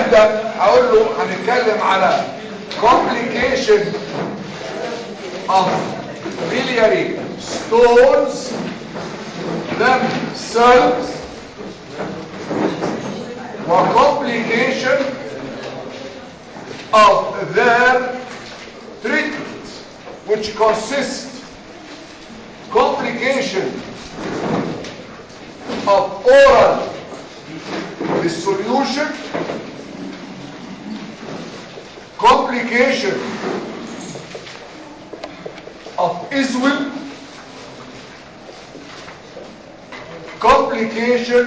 هنبدأ هقول له هنتكلم على complication of biliary stones themselves وcomplication of their treatment which consists complication of oral dissolution complication of Iswell complication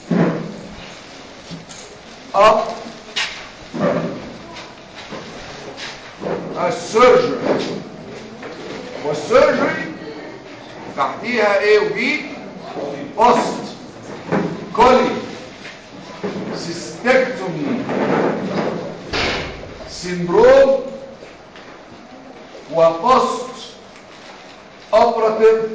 of السيرجري والسيرجري تحتيها A و B post كولي سيستكتومي سيندروم وبوست اوبراتيف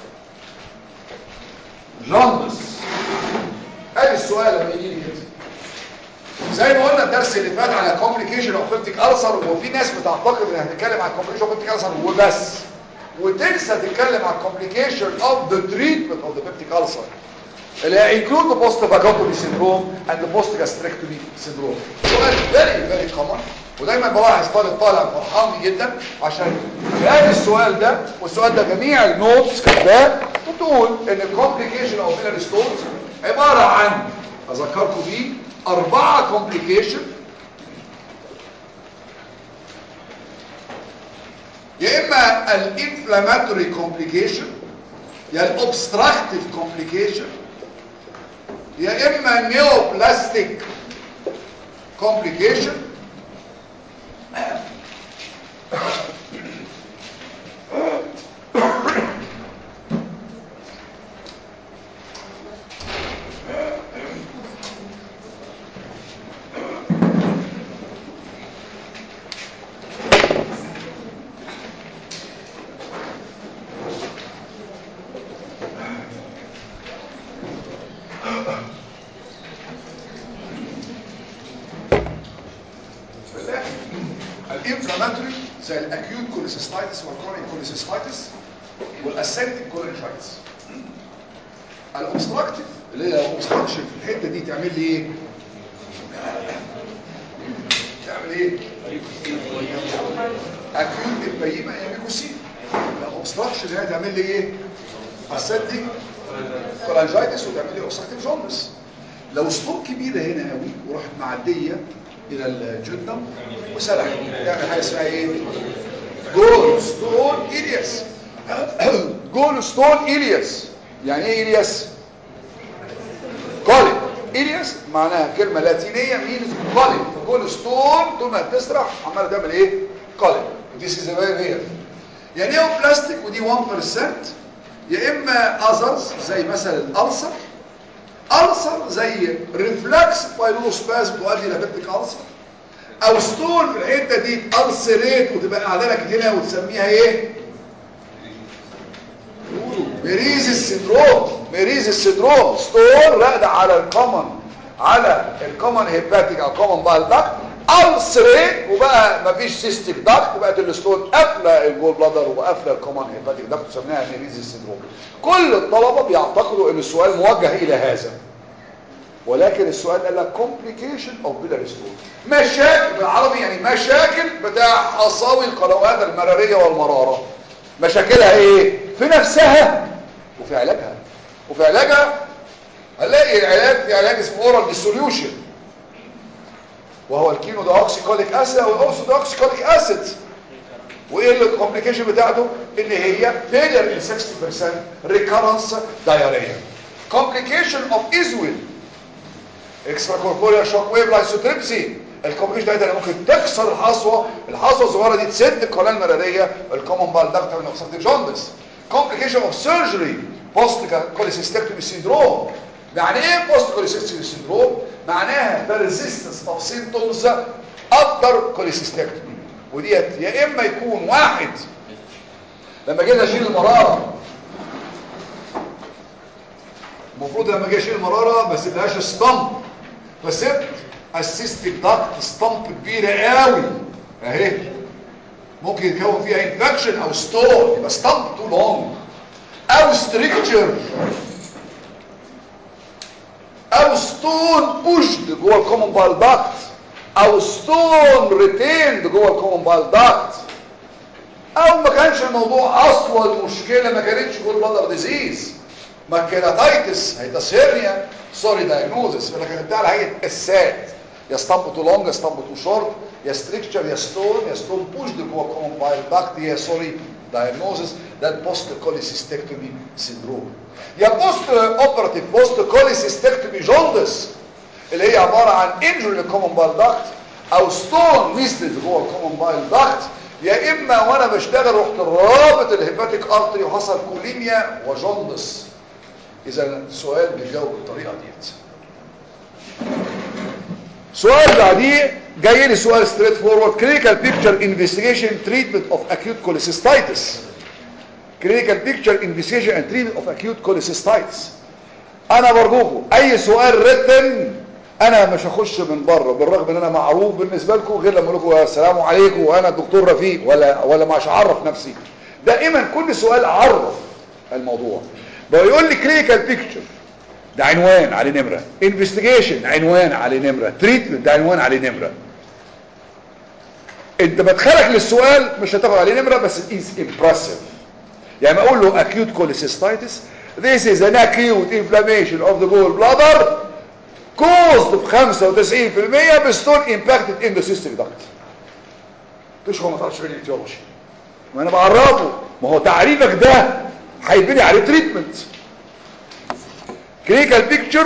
جاندس ادي السؤال لما يجي لي كده زي ما قلنا الدرس اللي فات على كومبليكيشن اوف بيبتيك ألسر وفي ناس بتعتقد ان هنتكلم على كومبليكيشن اوف بيبتيك ألسر وبس وتنسى تتكلم على كومبليكيشن اوف ذا تريتمنت اوف ذا بيبتيك ألسر اللي هي include the post vagotomy syndrome and the post gastrectomy syndrome سؤال very very common ودايما بلاحظ طالب طالع فرحان جدا عشان هذا السؤال ده والسؤال ده جميع النوتس كتباه وتقول ان الكومبليكيشن اوف بيلاري ستونز عباره عن اذكركم بيه اربعه كومبليكيشن يا اما الانفلاماتوري كومبليكيشن يا الاوبستراكتيف كومبليكيشن يا اما نيوبلاستيك كومبليكيشن الانفلاماتوري زي الاكيوت كوليسيستايتس والكرونيك كوليسيستايتس والاسيبتيك كولينجايتس الاوبستراكتيف اللي هي اوبستراكشن في الحته دي تعمل لي ايه تعمل ايه اكيوت البيمه هي ميكوسين الاوبستراكشن اللي هي تعمل لي ايه اسيبتيك كولينجايتس وتعمل لي اوبستراكتيف جوندس لو ستون كبيره هنا قوي وراحت معديه الى الجدم وسرح تعمل حاجه اسمها ايه جول ستون إلياس جول ستون إلياس يعني ايه إلياس كولين إلياس معناها كلمة لاتينية مينز كولين جول ستون طول ما تسرح عمالة تعمل ايه كولين This is a very rare يعني ايه بلاستيك ودي 1% يا اما اذرز زي مثلا الالسر ألسر زي ريفلكس بايلوسباز تؤدي الى بيبتيك ألسر او ستون في الحته دي ألسريت وتبقى قاعده لك هنا وتسميها ايه قولوا ميريز السندروم ميريز السندروم ستون راقده على الكومن على الكومن هيباتيك او كومن بال داكت ألسريت وبقى مفيش سيستيك داكت بقت الستون قافله الجول بلادر وقافله الكومن هيباتيك داكت وسميناها ميريز السندروم كل الطلبه بيعتقدوا ان السؤال موجه الى هذا ولكن السؤال قال لك complication of biliary stone مشاكل بالعربي يعني مشاكل بتاع حصاوي القنوات المرارية والمرارة مشاكلها ايه في نفسها وفي علاجها وفي علاجها هنلاقي العلاج في علاج اسمه oral dissolution وهو الكينو داوكسيكوليك اسيد او الاوسو داوكسيكوليك اسيد وايه الكومبليكيشن بتاعته ان هي failure in 60% recurrence diarrhea complication of Iswell اكسترا كوربوريال شوك ويف لايسوتريبسي الكومبليكيشن ده ممكن تكسر الحصوه الحصوه الصغيره دي تسد القناه المراريه الكومن بال داكت من اوبستراكتيف جوندس كومبليكيشن اوف سيرجري بوست كوليسيستكتومي سيندروم يعني ايه بوست كوليسيستكتومي سيندروم معناها persistence of symptoms after cholecystectomy وديت يا اما يكون واحد لما جينا اشيل المراره المفروض لما اجي اشيل المراره ما اسيبهاش ستامب فسبت السيستيك داكت ستامب كبيره قوي اهي ممكن يتكون فيها انفكشن او ستون يبقى ستامب تو لونج او ستريكتشر او ستون بوشد جوه الكومن بايل داكت او ستون ريتيند جوه الكومن بايل داكت او ما كانش الموضوع اصلا المشكله ما كانتش جول بلادر ديزيز ما كيراتايتس هيتاسيرنيا سوري دايجنوزس ولا كانت على هيئه اسات يا ستامب تو لونج يا ستامب تو شورت يا ستريكتشر يا ستون يا ستون بوشد جوه الكومن بايل داكت يا سوري diagnosis ده البوست كوليسيستكتومي سيندروم يا بوست اوبراتيف بوست كوليسيستكتومي جوندس اللي هي عباره عن انجري للكومن بايل داكت او ستون ميزلز جوه الكومن بايل داكت يا اما وانا بشتغل رحت رابط الهيباتيك ارتري وحصل كوليميا وجوندس اذا السؤال بيجاوب بالطريقه ديت سؤال بعديه جاي لي سؤال ستريت فورورد كلينيكال بيكتشر انفستيجيشن تريتمنت اوف اكيوت كوليسيستايتس كلينيكال بيكتشر انفستيجيشن اند تريتمنت اوف اكيوت كوليسيستايتس انا برجوكم اي سؤال ريتن انا مش هخش من بره بالرغم ان انا معروف بالنسبه لكم غير لما اقول لكم السلام عليكم وانا الدكتور رفيق ولا ولا مش هعرف نفسي دائما كل سؤال عرف الموضوع بيقول لي كلينيكال بيكتشر ده عنوان عليه نمره انفستيجيشن عنوان عليه نمره تريتمنت ده عنوان عليه نمره انت مدخلك للسؤال مش هتاخد عليه نمره بس is impressive يعني اقول له acute cholecystitis this is an acute inflammation of the gallbladder caused ب 95% بستون impacted in the cystic duct مش هو ما تعرفش غير الاتيولوجي ما انا بعرفه ما هو تعريفك ده هيبني عليه تريتمنت clinical picture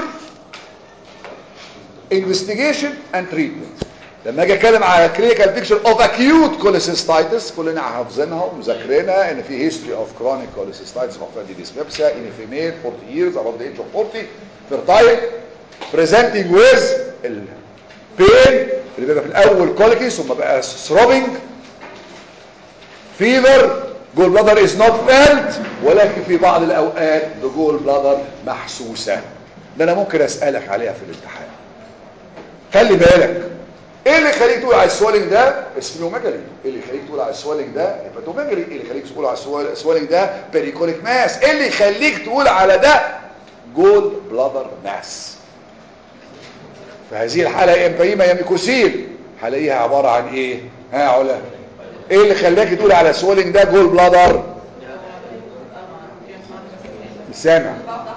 investigation and treatment لما اجي اتكلم على clinical picture of acute cholecystitis كلنا حافظينها ومذاكرينها ان في history of chronic cholecystitis of dyspepsia in a female 40 years above the age of 40 fertile presenting with البين اللي بيبقى في الاول colicky ثم بقى throbbing fever جول بلادر is not felt ولكن في بعض الاوقات الجول بلادر محسوسه ده انا ممكن اسالك عليها في الامتحان خلي بالك ايه اللي يخليك تقول على السوالنج ده اسفينوميجالي ايه اللي يخليك تقول على السوالنج ده هيباتوميجالي ايه اللي يخليك تقول على السوالنج ده بيريكوليك ماس ايه اللي يخليك تقول على ده جول بلادر ماس فهذه الحاله يا امبريما يا ميكوسيل هلاقيها عباره عن ايه ها يا علا ايه اللي خلاك تقول على السوالنج ده جول بلادر مش سامع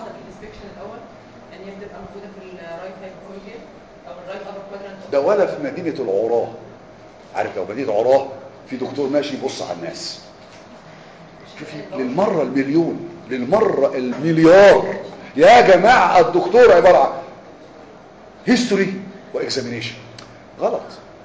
ده ولا في مدينة العراه عارف لو مدينة عراه في دكتور ماشي يبص على الناس شوفي للمرة المليون للمرة المليار يا جماعة الدكتور عبارة عن هيستوري واكزامينيشن غلط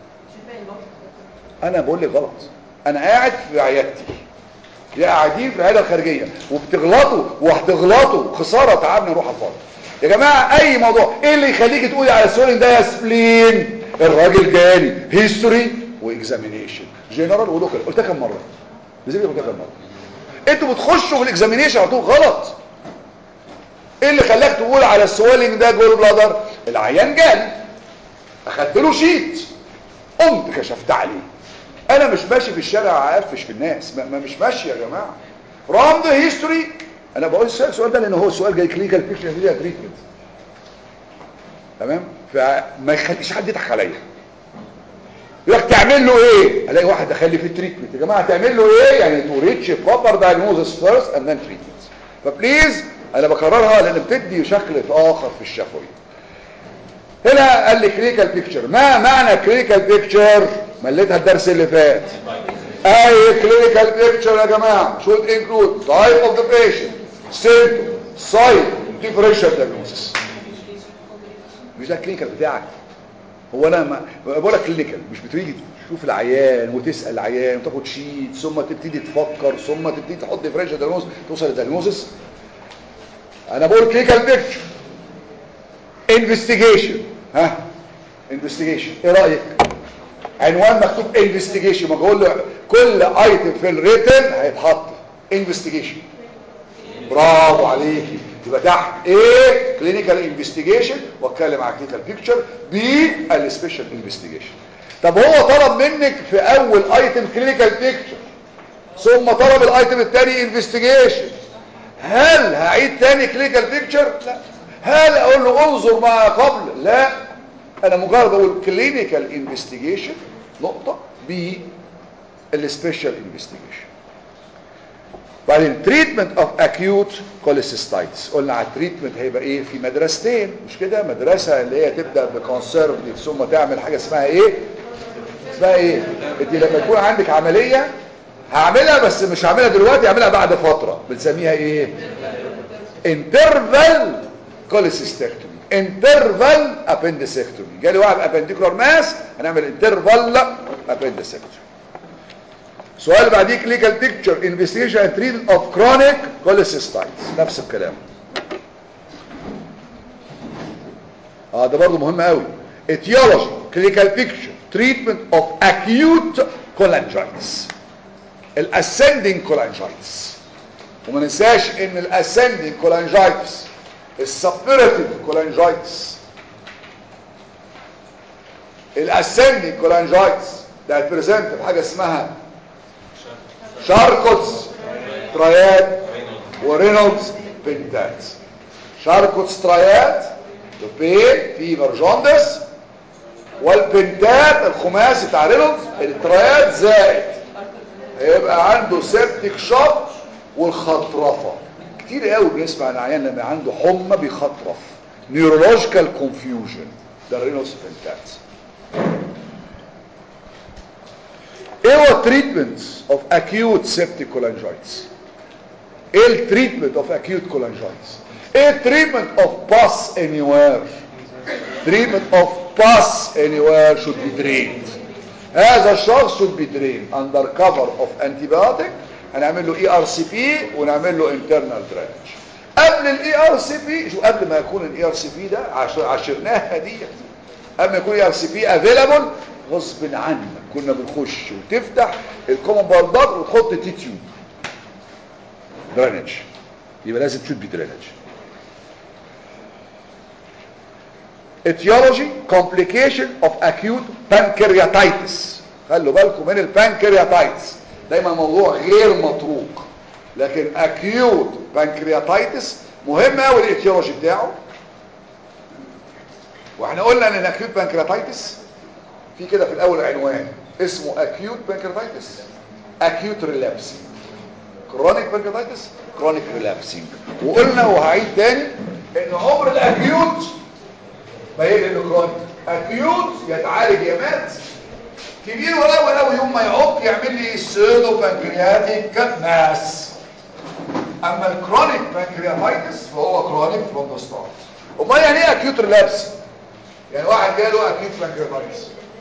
انا بقول لك غلط انا قاعد في عيادتي يا قاعدين في العياده الخارجيه وبتغلطوا وهتغلطوا خساره تعبنا نروح على الفاضي يا جماعه اي موضوع ايه اللي يخليك تقولي على السؤال ده يا سبلين الراجل جالي هيستوري واكزامينيشن جنرال ولوكال قلتها كم مره لازم قلتها كم مره انتوا بتخشوا في الاكزامينيشن على طول غلط ايه اللي خلاك تقول على السوالنج ده جول بلادر العيان جالي اخدت له شيت قمت كشفت عليه انا مش ماشي في الشارع اقفش في الناس ما, ما مش ماشي يا جماعه رام ذا هيستوري انا بقول السؤال ده لان هو السؤال جاي كلينيكال بيكتشر فيها تريتمنت تمام فما يخليش حد يضحك عليا يقول لك تعمل له ايه الاقي واحد دخل لي في التريتمنت يا جماعه تعمل له ايه يعني تو ريتش بروبر دايجنوزس فيرست اند ذن تريتمنت فبليز انا بكررها لان بتدي شكل اخر في الشفوي هنا قال لي كلينيكال بيكتشر ما معنى كلينيكال بيكتشر مليتها الدرس اللي فات اي كلينيكال بيكتشر يا جماعه should include type of the patient symptom site differential diagnosis مش ده الكلينيكال بتاعك هو انا ما بقول لك كلينيكال مش بتيجي تشوف العيان وتسال العيان وتاخد شيت ثم تبتدي تفكر ثم تبتدي تحط ديفرنشال دايجنوز توصل للدايجنوزس انا بقول كلينيكال بيكتشر انفستيجيشن ها انفستيجيشن ايه رايك عنوان مكتوب انفستيجيشن ما بقول له كل ايتم في الريتن هيتحط انفستيجيشن برافو عليكي يبقى تحت ايه كلينيكال انفستيجيشن واتكلم على كلينيكال بيكتشر بي السبيشال انفستيجيشن طب هو طلب منك في اول ايتم كلينيكال بيكتشر ثم طلب الايتم الثاني انفستيجيشن هل هعيد تاني كلينيكال بيكتشر لا هل اقول له انظر ما قبل لا انا مجرد اقول كلينيكال انفستيجيشن نقطه بي السبيشال انفستيجيشن بعدين تريتمنت اوف اكيوت كوليسيستايتس قلنا على التريتمنت هيبقى ايه في مدرستين مش كده مدرسه اللي هي تبدا بكونسرفتيف ثم تعمل حاجه اسمها ايه اسمها ايه انت لما يكون عندك عمليه هعملها بس مش هعملها دلوقتي هعملها بعد فتره بنسميها ايه انترفال كوليسيستكتومي انترفال ابندسكتومي جالي واحد ابنديكولار ماس هنعمل انترفال ابندسكتومي سؤال بعديه كلينيكال بيكتشر انفستيجيشن اند تريتمنت اوف كرونيك كوليسيستايتس نفس الكلام اه ده برضه مهم قوي etiology clinical picture treatment of acute cholangitis الاسcending cholangitis وما ننساش ان الاسcending cholangitis السبيرتيف cholangitis الاسcending cholangitis ده هتبريزنت بحاجه اسمها شاركوتس تراياد ورينولدز بنتات شاركوتس تراياد بين فيفر جوندس والبنتات الخماسي بتاع رينولدز التراياد زائد هيبقى عنده سيبتيك شوك والخطرفه كتير قوي بنسمع عن عيان لما عنده حمى بيخطرف نيورولوجيكال كونفيوجن ده رينولدز بنتات ايه هو التريتمنت اوف اكيوت سيبتيك كولانجايتس ايه التريتمنت اوف اكيوت كولانجايتس ايه التريتمنت اوف باس اني وير treatment of pus anywhere should be drained هذا الشخص should be drained under cover of antibiotic هنعمل له اي ار سي بي ونعمل له internal drainage قبل الاي ار سي بي شو قبل ما يكون الاي ار سي بي ده عشرناها ديت قبل ما يكون الاي ار سي بي افيلابل غصب عنك كنا بنخش وتفتح الكومن بالدار وتحط تي تيوب درينج يبقى لازم تشوت بي درينج etiology complication of acute pancreatitis خلوا بالكم من البانكرياتايتس دايما موضوع غير مطروق لكن acute pancreatitis مهم قوي الايتيولوجي بتاعه واحنا قلنا ان الاكيوت بانكرياتايتس في كده في الاول عنوان اسمه acute pancreatitis acute relapsing chronic pancreatitis chronic relapsing وقلنا وهعيد تاني ان عمر الاكيوت ما هي لانه كرونيك اكيوت يتعالج يا مات كبير قوي قوي يوم ما يعق يعمل لي سيدو بانكرياتيك ماس اما الكرونيك بانكرياتايتس فهو كرونيك فروم ذا ستارت امال يعني ايه اكيوت ريلابس يعني واحد جاله اكيوت بانكرياتايتس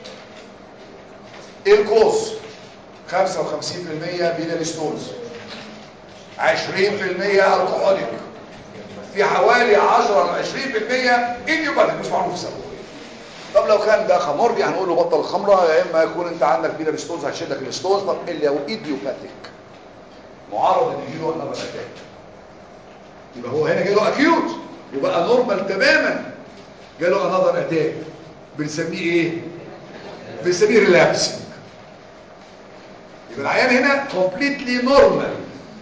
ايه الكوز 55% بينال ستونز 20% الكحوليك في حوالي 10 ل 20% ايديوباثيك مش معروف سببه طب لو كان ده خمرجي هنقول له بطل الخمره يا اما يكون انت عندك بينا ستونز هتشيل لك الستونز طب اللي هو ايديوباثيك معرض ان يجي له انذر اتاك يبقى هو هنا جاله اكيوت وبقى نورمال تماما جاله انذر اتاك بنسميه ايه بنسميه ريلابسنج يبقى العيان هنا كومبليتلي نورمال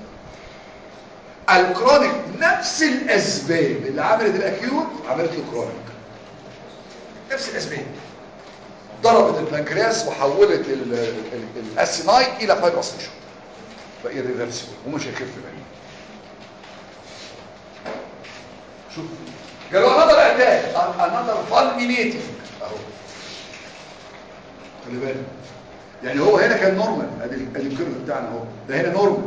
الكرونيك نفس الاسباب اللي عملت الاكيوت عملت له كرونيك نفس الاسباب ضربت البنكرياس وحولت الاسينايد الى فايبرس تيشو بقى ريفرسبل ومش هيخف منه شوف قالوا انذر اتاك انذر فالمينيتنج اهو خلي بالك يعني هو هنا كان نورمال ادي ادي الكيرف بتاعنا اهو ده هنا نورمال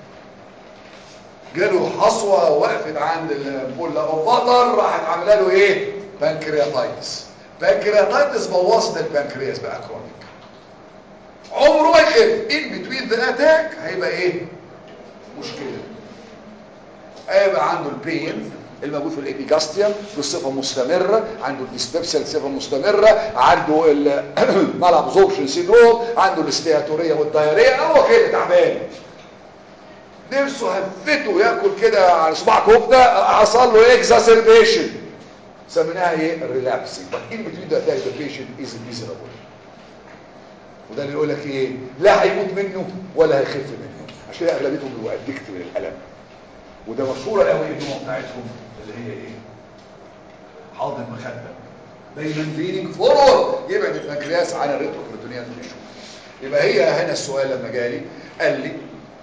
جاله حصوة وقفت عند البولة او بطر راحت عامله له ايه بانكرياتايتس بانكرياتايتس بوظت البانكرياس بقى كرونيك عمره ما يخف ان بتوين ذا اتاك هيبقى ايه مشكله هيبقى عنده البين الموجود في الابيجاستيوم بصفه مستمره عنده الديسبيبسيا بصفه مستمره عنده المال ابزوربشن سيندروم عنده الاستياتوريه والدايريه هو كده تعبان نفسه هفته ياكل كده على صباع كفته حصل له اكزاسربيشن سميناها ايه ريلابسنج but in between the attack the patient is miserable وده اللي يقول لك ايه لا هيموت منه ولا هيخف منه عشان كده اغلبيتهم بيبقوا ادكت من الالم وده مشهوره قوي النوع بتاعتهم اللي هي ايه حاضن مخده دايما ليننج فورورد يبعد البنكرياس عن الريتروبروتونيال تيشو يبقى هي هنا السؤال لما جالي قال لي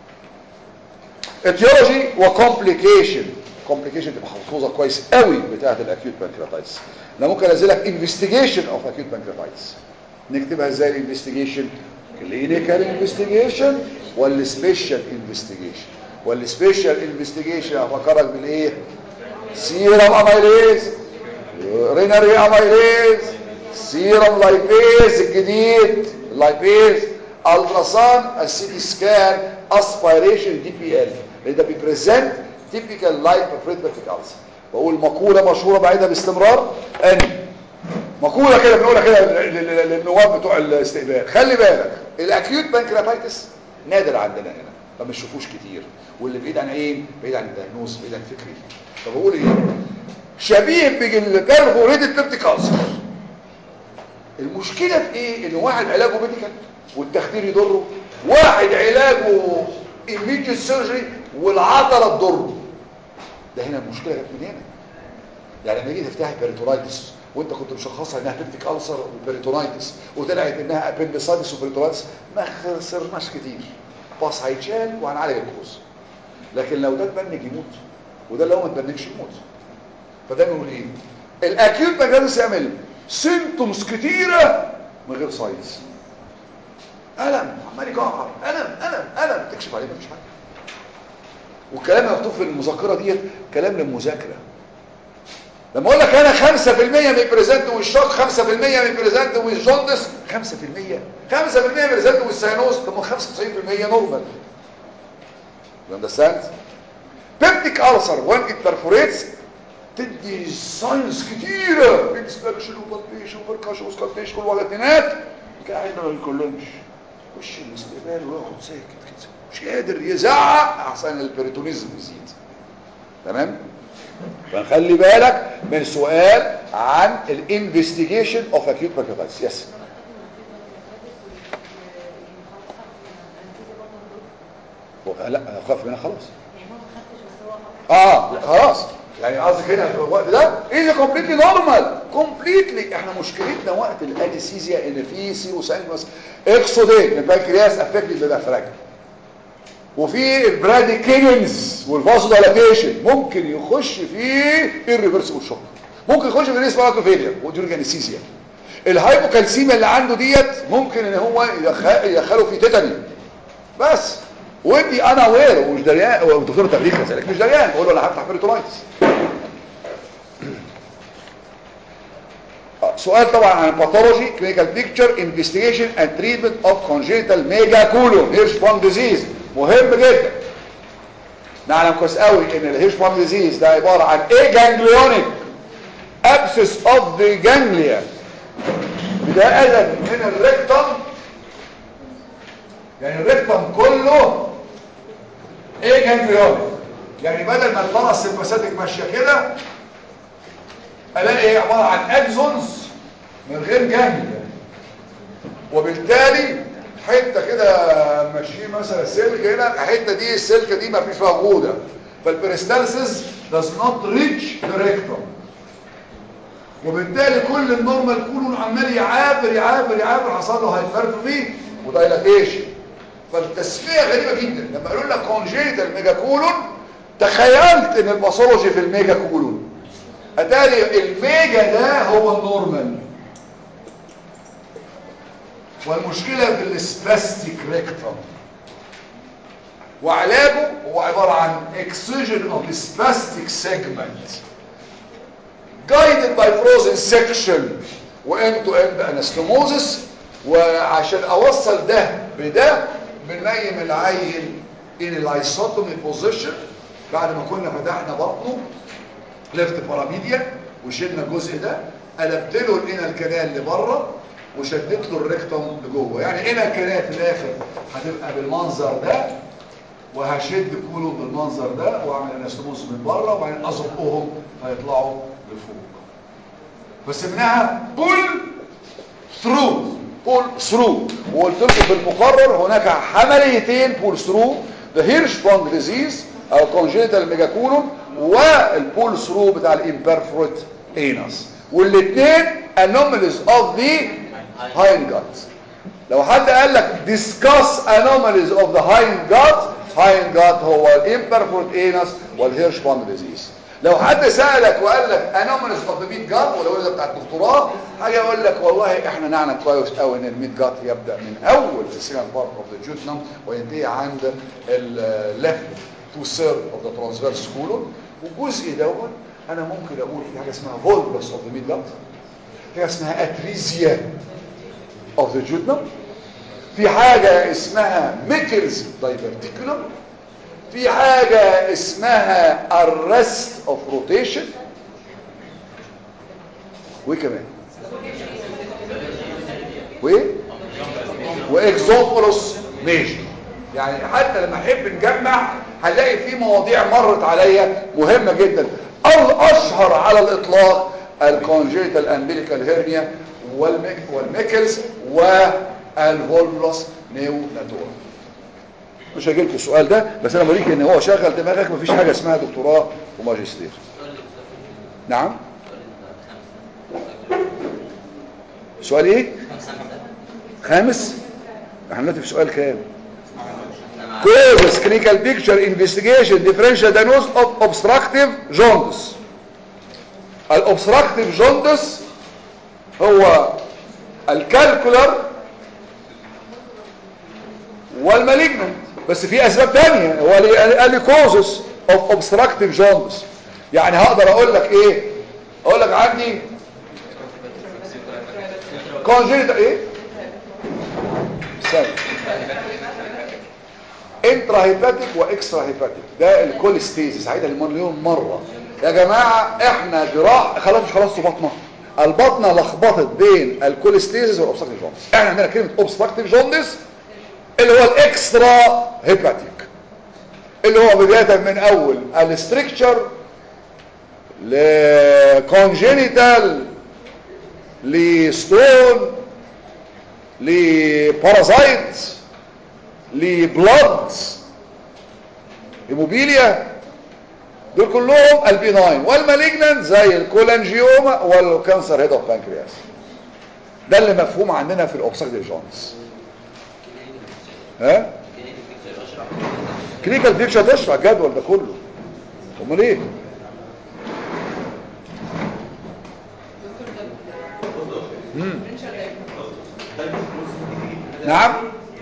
اتيولوجي وكومبليكيشن كومبليكيشن تبقى محفوظه كويس قوي بتاعه الاكيوت بانكرياتايتس انا ممكن انزلك انفستيجيشن اوف اكيوت بانكرياتايتس نكتبها ازاي الانفستيجيشن كلينيكال انفستيجيشن ولا سبيشال انفستيجيشن ولا سبيشال انفستيجيشن افكرك بالايه سيرم اميليز ريناري اميليز سيرم لايبيز الجديد اللايبيز التراسان السيتي سكان اسبيريشن دي بي ال ده بيبريزنت تيبيكال لايف بريتبرتيك ألسر بقول مقولة مشهورة بعيدة باستمرار ان مقولة كده بنقولها كده للنواب بتوع الاستقبال خلي بالك الاكيوت بانكرياتايتس نادر عندنا هنا ما بنشوفوش كتير واللي بعيد عن عين بعيد عن الدايجنوز بعيد عن الفكري فبقول ايه شبيه بالبرفوريتد بيبتيك ألسر المشكلة في ايه ان واحد علاجه ميديكال والتخدير يضره واحد علاجه immediate سيرجري والعضله تضره ده هنا المشكله جت من هنا يعني لما يجي تفتحي بيريتونايتس وانت كنت مشخصها انها بيبتيك ألسر وبيريتونايتس وطلعت انها ابندسايتس وبيريتونايتس ما خسرناش كتير باص هيتشال وهنعالج الكوز لكن لو ده اتبنج يموت وده لو ما اتبنجش يموت فده نقول ايه الاكيوت بانكرياتايتس يعمل سيمتومز كتيره من غير ساينس ألم عمال يجعر ألم ألم ألم تكشف عليه مفيش حاجة والكلام مكتوب في المذكرة ديت كلام للمذاكرة لما اقول لك انا 5% من بريزنت والشوك 5% من بريزنت والجوندس 5% 5% من بريزنت والسيانوس طب ما 95% نورمال you understand peptic ulcer when it perforates تدي ساينس كتيرة اكسبرشن وبالبيشن وبركاشن وسكالتيشن والوجدينات قاعد ما بيتكلمش وش الاستقبال ويقعد ساكت كده مش قادر يزعق احسن البريتونيزم يزيد تمام فنخلي بالك من سؤال عن الانفستيجيشن اوف اكيوت بانكرياتايتس يس لا خاف منها خلاص اه خلاص يعني قصدك هنا في الوقت ده از كومبليتلي نورمال كومبليتلي احنا مشكلتنا وقت الانستيزيا ان في سيرو سانجوس اكسودين البنكرياس افكتد بالافراج وفي البراديكينز والفاسودالاتيشن ممكن يخش في الريفرسبل شوك ممكن يخش في ريسبيراتوري فيلير وديورج انستيزيا الهايبوكالسيميا اللي عنده ديت ممكن ان هو يدخله في تيتاني بس ودي انا وير ومش دريان والدكتور تبليغ كذلك مش دريان بقول له انا هفتح بيريتونايتس سؤال طبعا عن باثولوجي كلينيكال بيكتشر انفستيجيشن اند تريتمنت اوف كونجينيتال ميجا كولون هيرشبون ديزيز مهم جدا نعلم كويس قوي ان الهيرشبون ديزيز ده عباره عن ايه جانجليونيك ابسس اوف ذا جانجليا بدايه من الريكتم يعني الريكتم كله ايه جانجليونيك يعني بدل ما الفرس الباساتيك ماشيه كده الاقي ايه عباره عن اكزونز من غير جانجليا وبالتالي حته كده ماشيين مثلا سلك هنا الحته دي السلكه دي ما فيش موجوده فالبريستالسيس does not reach the rectum وبالتالي كل النورمال كولون عمال يعافر يعافر يعافر حصل له هايبرتروفي ودايلاتيشن فالتسميه غريبه جدا لما قالوا لك كونجيتال ميجا كولون تخيلت ان الباثولوجي في الميجا كولون اتاري الميجا ده هو النورمال والمشكلة في السباستيك ريكتم وعلاجه هو عبارة عن excision of the spastic segment guided by frozen section وend to end anastomosis وعشان اوصل ده بده بننيم العين in الايسوتومي بوزيشن بعد ما كنا فتحنا بطنه لفت باراميديا وشلنا الجزء ده قلبت له الانال كانال لبره وشدت له الريكتوم لجوه يعني هنا الكنايه في الاخر هتبقى بالمنظر ده وهشد كولهم بالمنظر ده واعمل انستموس من بره وبعدين ازقهم فيطلعوا لفوق فسميناها بول ثرو بول ثرو وقلت لكم في المقرر هناك عمليتين بول ثرو ذا هيرشبونج ديزيز او كونجينيتال ميجاكولون والبول ثرو بتاع الامبرفورت انس والاثنين انوماليز اوف ذا هايند جاتس لو حد قال لك discuss anomalies of the hind gut hind gut هو الامبرفورت انس والهيرشبونج ديزيز لو حد سألك وقال لك anomalies of the meat gut ولو ده بتاع الدكتوراه حاجه يقول لك والله احنا نعلم كويس قوي ان الميت جات يبدا من اول السيريال بارت اوف ذا جوتنم وينتهي عند الليفت تو سيرد اوف ذا ترانسفيرس كولون والجزء دوت انا ممكن اقول في حاجه اسمها فولبس اوف ذا ميت جات حاجه اسمها اتريزيا اوف ذا جوتنم في حاجه اسمها ميكلز دايفرتيكولم في حاجة اسمها arrest of rotation وايه كمان وايه واكزوفولوس ميجر يعني حتى لما احب نجمع هنلاقي في مواضيع مرت عليا مهمة جدا الاشهر على الاطلاق الكونجيتال امبيليكال هيرنيا والميكلز والفولفلوس نيوناتورا مش هجيلكوا السؤال ده بس انا بوريك ان هو شغل دماغك مفيش حاجة اسمها دكتوراه وماجستير نعم سؤال ايه خامس احنا دلوقتي في سؤال كام causes clinical picture investigation differential diagnosis of obstructive jaundice الobstructive jaundice هو الكالكولر والمالجنت بس في اسباب تانية هو قال لي causes of obstructive jaundice يعني هقدر اقول لك ايه اقول لك عندي congenital ايه سنة انترا هيباتيك واكسترا هيباتيك ده الكوليستيزيس عايده المليون مره يا جماعه احنا جراح خلاص مش خلاص بطنه البطنه لخبطت بين الكوليستيزيس والاوبستراكتيف جوندس احنا عندنا كلمه اوبستراكتيف جوندس اللي هو الاكسترا هيباتيك اللي هو بدايه من اول الستركتشر لكونجينيتال لستون لبارازايت لبلاد هيموبيليا دول كلهم البيناين والمالجنانت زي الكولانجيوما والكانسر هيد اوف بانكرياس ده اللي مفهوم عندنا في الاوبستراكتيف جونز ها كلينيكال بيكتشر تشرح الجدول ده كله امال ايه مم. نعم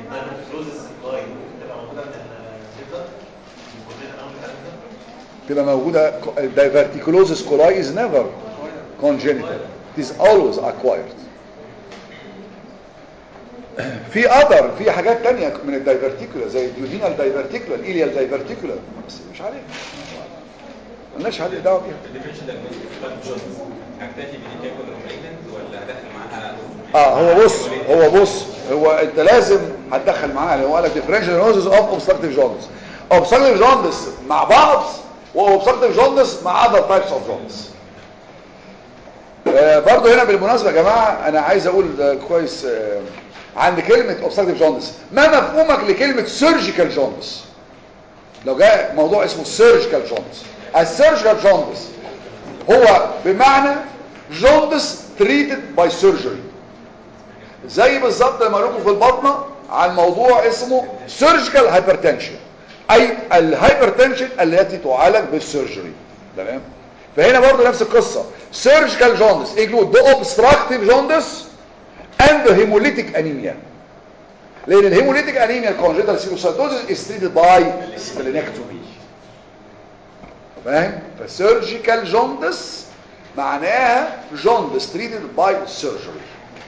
تبقى موجودة diverticulosis coli is never congenital it is always acquired في other في حاجات تانية من الدايفرتيكولا زي الديودينال دايفرتيكولا الإليال دايفرتيكولا بس مش عليه مالناش عليه دعوه بيها الديفرنشال دايجنوستيك اكتفي بالتاكل المالجنت ولا هدخل معاها اه هو بص هو بص هو انت لازم هتدخل معاها اللي هو قال لك ديفرنشال نوزز اوف اوبستراكتيف جوندس اوبستراكتيف جوندس مع بعض واوبستراكتيف جوندس مع اذر تايبس اوف جوندس برضه هنا بالمناسبه يا جماعه انا عايز اقول آه، كويس آه، عند كلمه اوبستراكتيف جوندس ما مفهومك لكلمه سيرجيكال جوندس لو جاء موضوع اسمه سيرجيكال جوندس السيرجيكال جوندس هو بمعنى جوندس تريتد باي سيرجري زي بالظبط لما لكم في البطنه عن موضوع اسمه سيرجيكال هايبرتنشن اي الهايبرتنشن التي تعالج بالسيرجري تمام فهنا برضه نفس القصه سيرجيكال جوندس include the obstructive jaundice and the hemolytic anemia لان الهيموليتيك انيميا الكونجنتال سيروسايتوزيس is treated by splenectomy فاهم فسيرجيكال جوندس معناها جوندس treated by surgery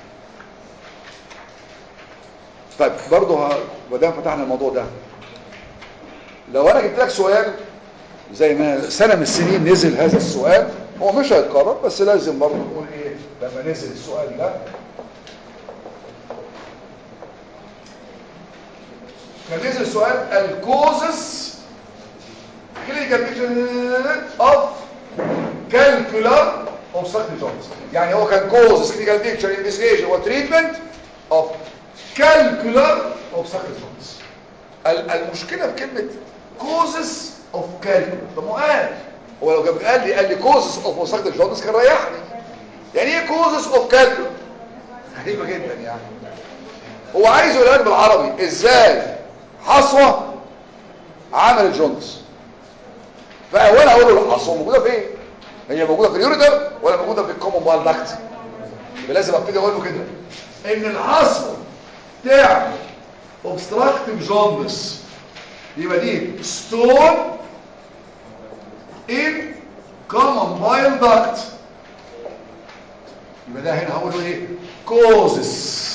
طيب برضه ه- ما دام فتحنا الموضوع ده لو انا جبت لك سؤال زي ما سنه من السنين نزل هذا السؤال هو مش هيتكرر بس لازم برضه نقول ايه لما نزل السؤال ده كان نزل سؤال الكوزس كلينيكال بيكتشر اوف كالكولار اوف سكتي جونز يعني هو كان كوزس كلينيكال بيكتشر انفستيجيشن وتريتمنت اوف كالكولار اوف سكتي جونز المشكله في كلمه كوزس اوف كالكولار طب ما قال هو لو كان قال لي قال لي كوزس اوف سكتي جونز كان ريحني يعني ايه كوزس اوف كالكولار غريبه جدا يعني هو عايز يقول لك بالعربي ازاي حصوه عملت جونز فاولا اقول له الحصوه موجوده فين هي موجوده في اليوريتر ولا موجوده في الكومون بال داكت يبقى لازم ابتدي اقول له كده ان الحصوه تعمل اوبستراكتيف جوندس يبقى دي ستون ان كومون بايل داكت يبقى ده هنا هقول له ايه كوزس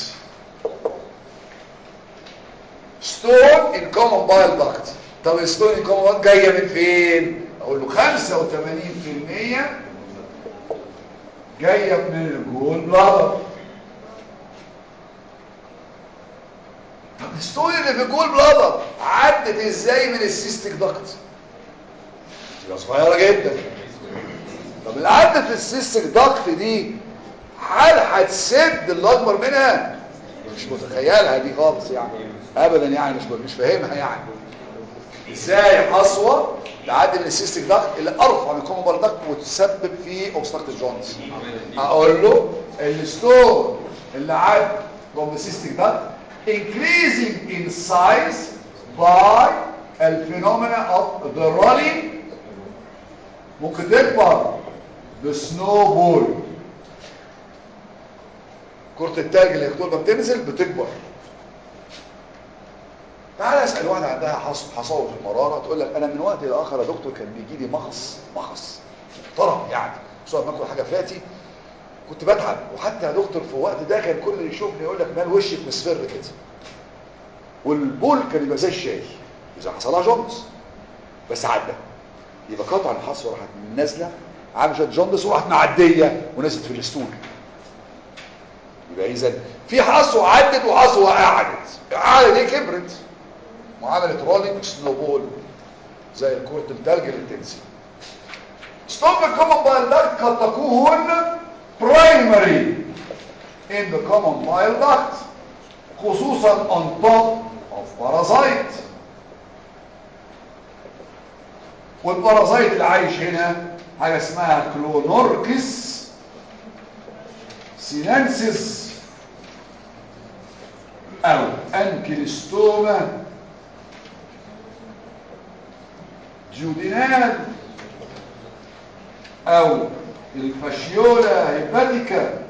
ستون ان كومون بايل داكت طب الستون ان كومون بايل جايه من فين اقول له 85% جايه من الجول بلادر طب الستون اللي في الجول بلادر عدت ازاي من السيستيك داكت يبقى صغيره جدا طب اللي عدت في السيستيك داكت دي هل هتسد اللي اكبر منها مش متخيلها دي خالص يعني ابدا يعني مش مش فاهمها يعني ازاي حصوه تعدي من السيستيك داكت اللي ارفع من الكومون بال داكت وتسبب في اوبستراكتيف جونز اقول له الستون اللي عدى from the cystic duct increasing in size by الفينومينا of the rolling ممكن تكبر بسنو بول كرة التلج اللي طول ما بتنزل بتكبر تعال اسال واحده عندها حص- حصاوه في المراره تقول لك انا من وقت لاخر يا دكتور كان بيجي لي مغص مغص محترم يعني خصوصا لما اكل حاجه فاتي كنت بتعب وحتى يا دكتور في الوقت ده كان كل اللي يشوفني يقول لك مال وشك مصفر كده والبول كان يبقى زي الشاي اذا حصلها جوندس بس عدى يبقى قطع الحصوه راحت نازله عامله شويه جوندس وراحت معديه ونزلت في الستول يبقى اذا في حصوه عدت وحصوه قعدت قعدت دي كبرت وعملت رولينج سنوبول زي الكرة التلج اللي بتنزل ستوب الكومن بايل داكت قد تكون برايمري in the common bile duct خصوصا on top of parasite والبارازايت اللي عايش هنا حاجه اسمها كلونوركس سينانسيس او انكلستوما جودينال او الفاشيولا هيباتيكا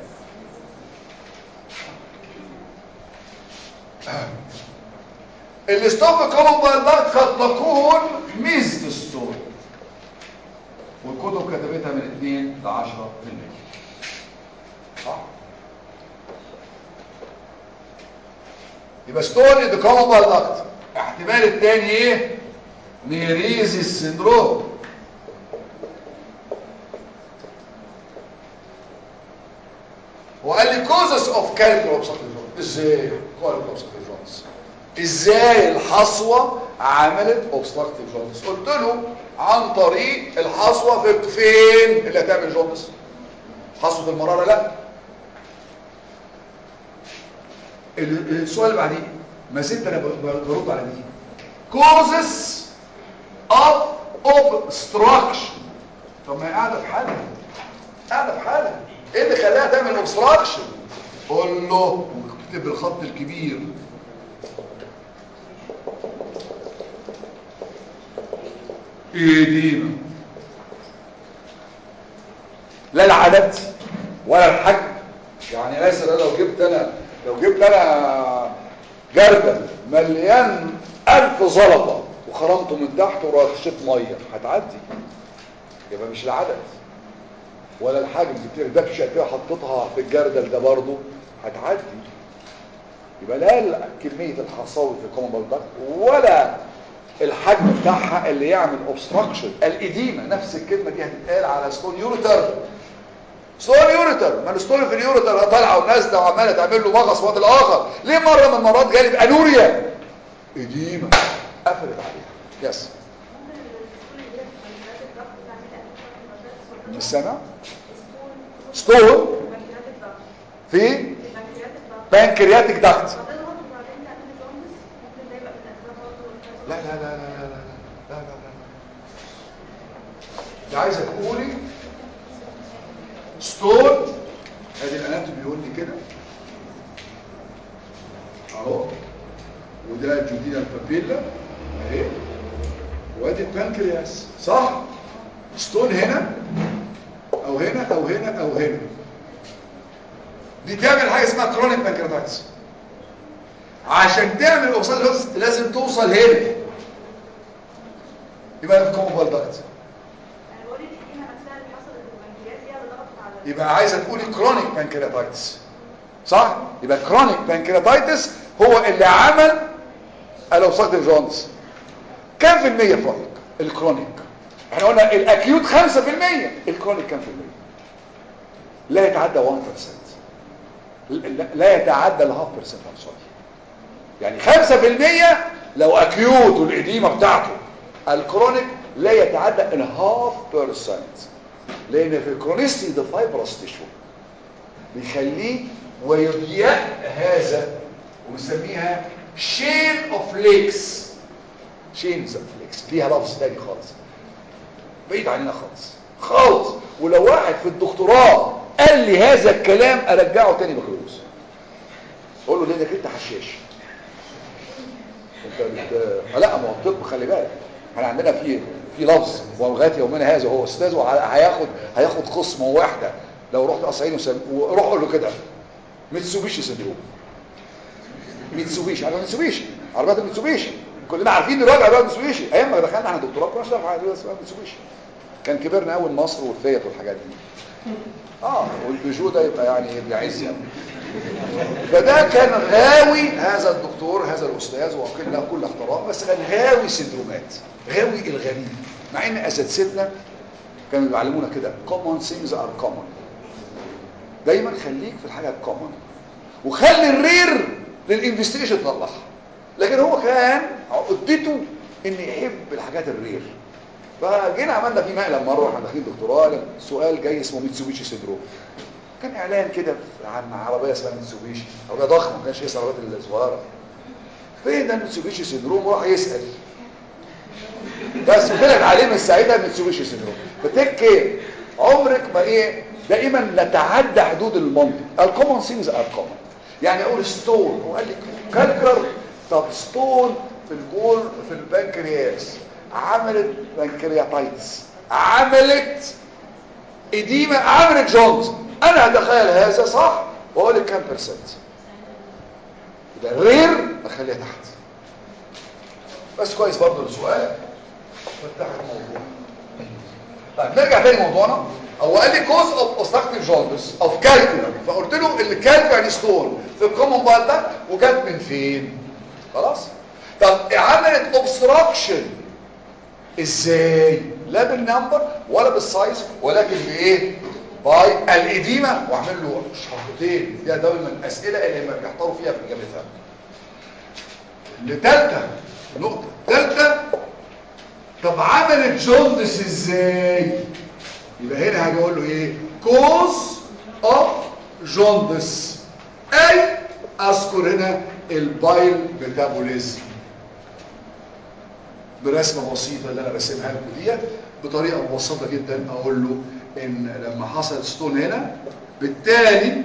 الستوب كومن بايلات قد تكون ميزد ستون والكتب كتبتها من 2 ل 10% صح يبقى ستون ان ذا كومن بايلات احتمال الثاني ايه ميريزيس سيندروم وقال لي كوزس اوف كالكولوبس ازاي كالكولوبس ازاي الحصوه عملت اوبستراكتيف جوندس قلت له عن طريق الحصوه في فين اللي هتعمل جوندس حصوه المراره لا ال- السؤال اللي بعديه ما زلت انا ب- برد على دي causes of obstruction طب ما هي قاعده في حالها قاعده في حالها ايه اللي خلاها تعمل obstruction قول له اكتب بالخط الكبير ايدينا لا العدد ولا الحجم يعني مثلا لو جبت انا لو جبت انا جردل مليان الف زلطه وخرمته من تحت ورشيت ميه هتعدي يبقى مش العدد ولا الحجم جبت لك دبشه كده حطيتها في الجردل ده برضه هتعدي يبقى لا كميه الحصاوي في الكومن بالدكت ولا الحجم بتاعها اللي يعمل اوبستراكشن الاديمه نفس الكلمه دي هتتقال على ستون يوريتر ستون يوريتر ما الستون في اليوريتر طالعه ونازله وعماله تعمل له مغص وقت الاخر ليه مره من المرات جالب انوريا اديمه قفلت عليها يس مش سامع ستون في بانكرياتيك داكت لا لا لا لا لا لا لا لا لا ده عايزه تقولي ستون ادي الاناتومي بيقول لي كده اهو وده الجودينا البابيلا اهي وادي البنكرياس صح ستون هنا او هنا او هنا او هنا دي تعمل حاجه اسمها كرونيك بانكرياتايتس عشان تعمل اوكسيد لازم توصل هنا يبقى في كومبال داكت يبقى عايزه تقولي كرونيك بانكرياتايتس صح يبقى كرونيك بانكرياتايتس هو اللي عمل الاوسايتيف جونز كام في المية فرق الكرونيك احنا قلنا الاكيوت 5% الكرونيك كام في المية لا يتعدى 1% لا- لا يتعدى الهاف بيرسنت سوري يعني 5% لو اكيوت والاديمه بتاعته الكرونيك لا يتعدى الهاف بيرسنت لان في الكرونيستي ده فايبرس تيشو بيخليه ويضيق هذا ونسميها شين اوف ليكس شينز اوف ليكس ليها لفظ تاني خالص بعيد عننا خالص خالص ولو واحد في الدكتوراه قال لي هذا الكلام ارجعه تاني بكالوريوس اقول له لانك انت حشاش انت بت... لا ما هو الطب خلي بالك احنا عندنا في في لفظ ولغايه يومنا هذا هو استاذ وهياخد هياخد قسمه واحده لو رحت قصعين وسم... وروح قول له كده ميتسوبيشي سندروم ميتسوبيشي عارف ميتسوبيشي عربيات الميتسوبيشي كلنا عارفين دلوقتي عربيات ميتسوبيشي ايام ما دخلنا على دكتوراه كنا نعرف عربيات اسمها ميتسوبيشي كان كبرنا قوي مصر والفيت والحاجات دي اه والبيجو ده يبقى يعني ابن عز يعني فده كان غاوي هذا الدكتور هذا الاستاذ وكل له كل احترام بس كان غاوي سندرومات غاوي الغريب مع ان اساتذتنا كانوا بيعلمونا كده common things are common دايما خليك في الحاجه الكومن وخلي الرير للانفستيجيشن تطلعها لكن هو كان عقدته ان يحب الحاجات الرير فجينا عملنا فيه مقلب مره واحنا داخلين دكتوراه سؤال جاي اسمه ميتسوبيشي سيندروم كان اعلان كده عن عربيه اسمها ميتسوبيشي عربيه ضخمه ما كانش لسه العربيات الصغيره فين ده الميتسوبيشي سيندروم وراح يسال بس طلعت عليه من ساعتها ميتسوبيشي سيندروم فتيك كير عمرك ما ايه دائما نتعدى حدود المنطق الكومن سينز ار كومن يعني اقول ستون وقال لي كالكر طب ستون في الجول في البنكرياس عملت بنكرياتايتس عملت اديمه عملت جونز انا هتخيل هذا صح واقول لك كام بيرسنت يبقى الرير اخليها تحت بس كويس برضه السؤال فتحت الموضوع طيب نرجع تاني موضوعنا هو قال لي كوز اوف اوبستراكتيف جوندس اوف كالكولر فقلت له الكالكو يعني ستون في الكومن بايل ده وجت من فين خلاص طب عملت اوبستراكشن ازاي لا بالنمبر ولا بالسايز ولكن بايه باي الاديمه واعمل له شرطين دي دايما الاسئله اللي ما بيحتاروا فيها في اجابتها لثالثه نقطه ثالثه طب عملت جوندس ازاي يبقى هنا هاجي اقول له ايه كوز اوف جوندس اي اذكر هنا البايل ميتابوليزم برسمه بسيطه اللي انا راسمها لكم ديت بطريقه مبسطه جدا اقول له ان لما حصل ستون هنا بالتالي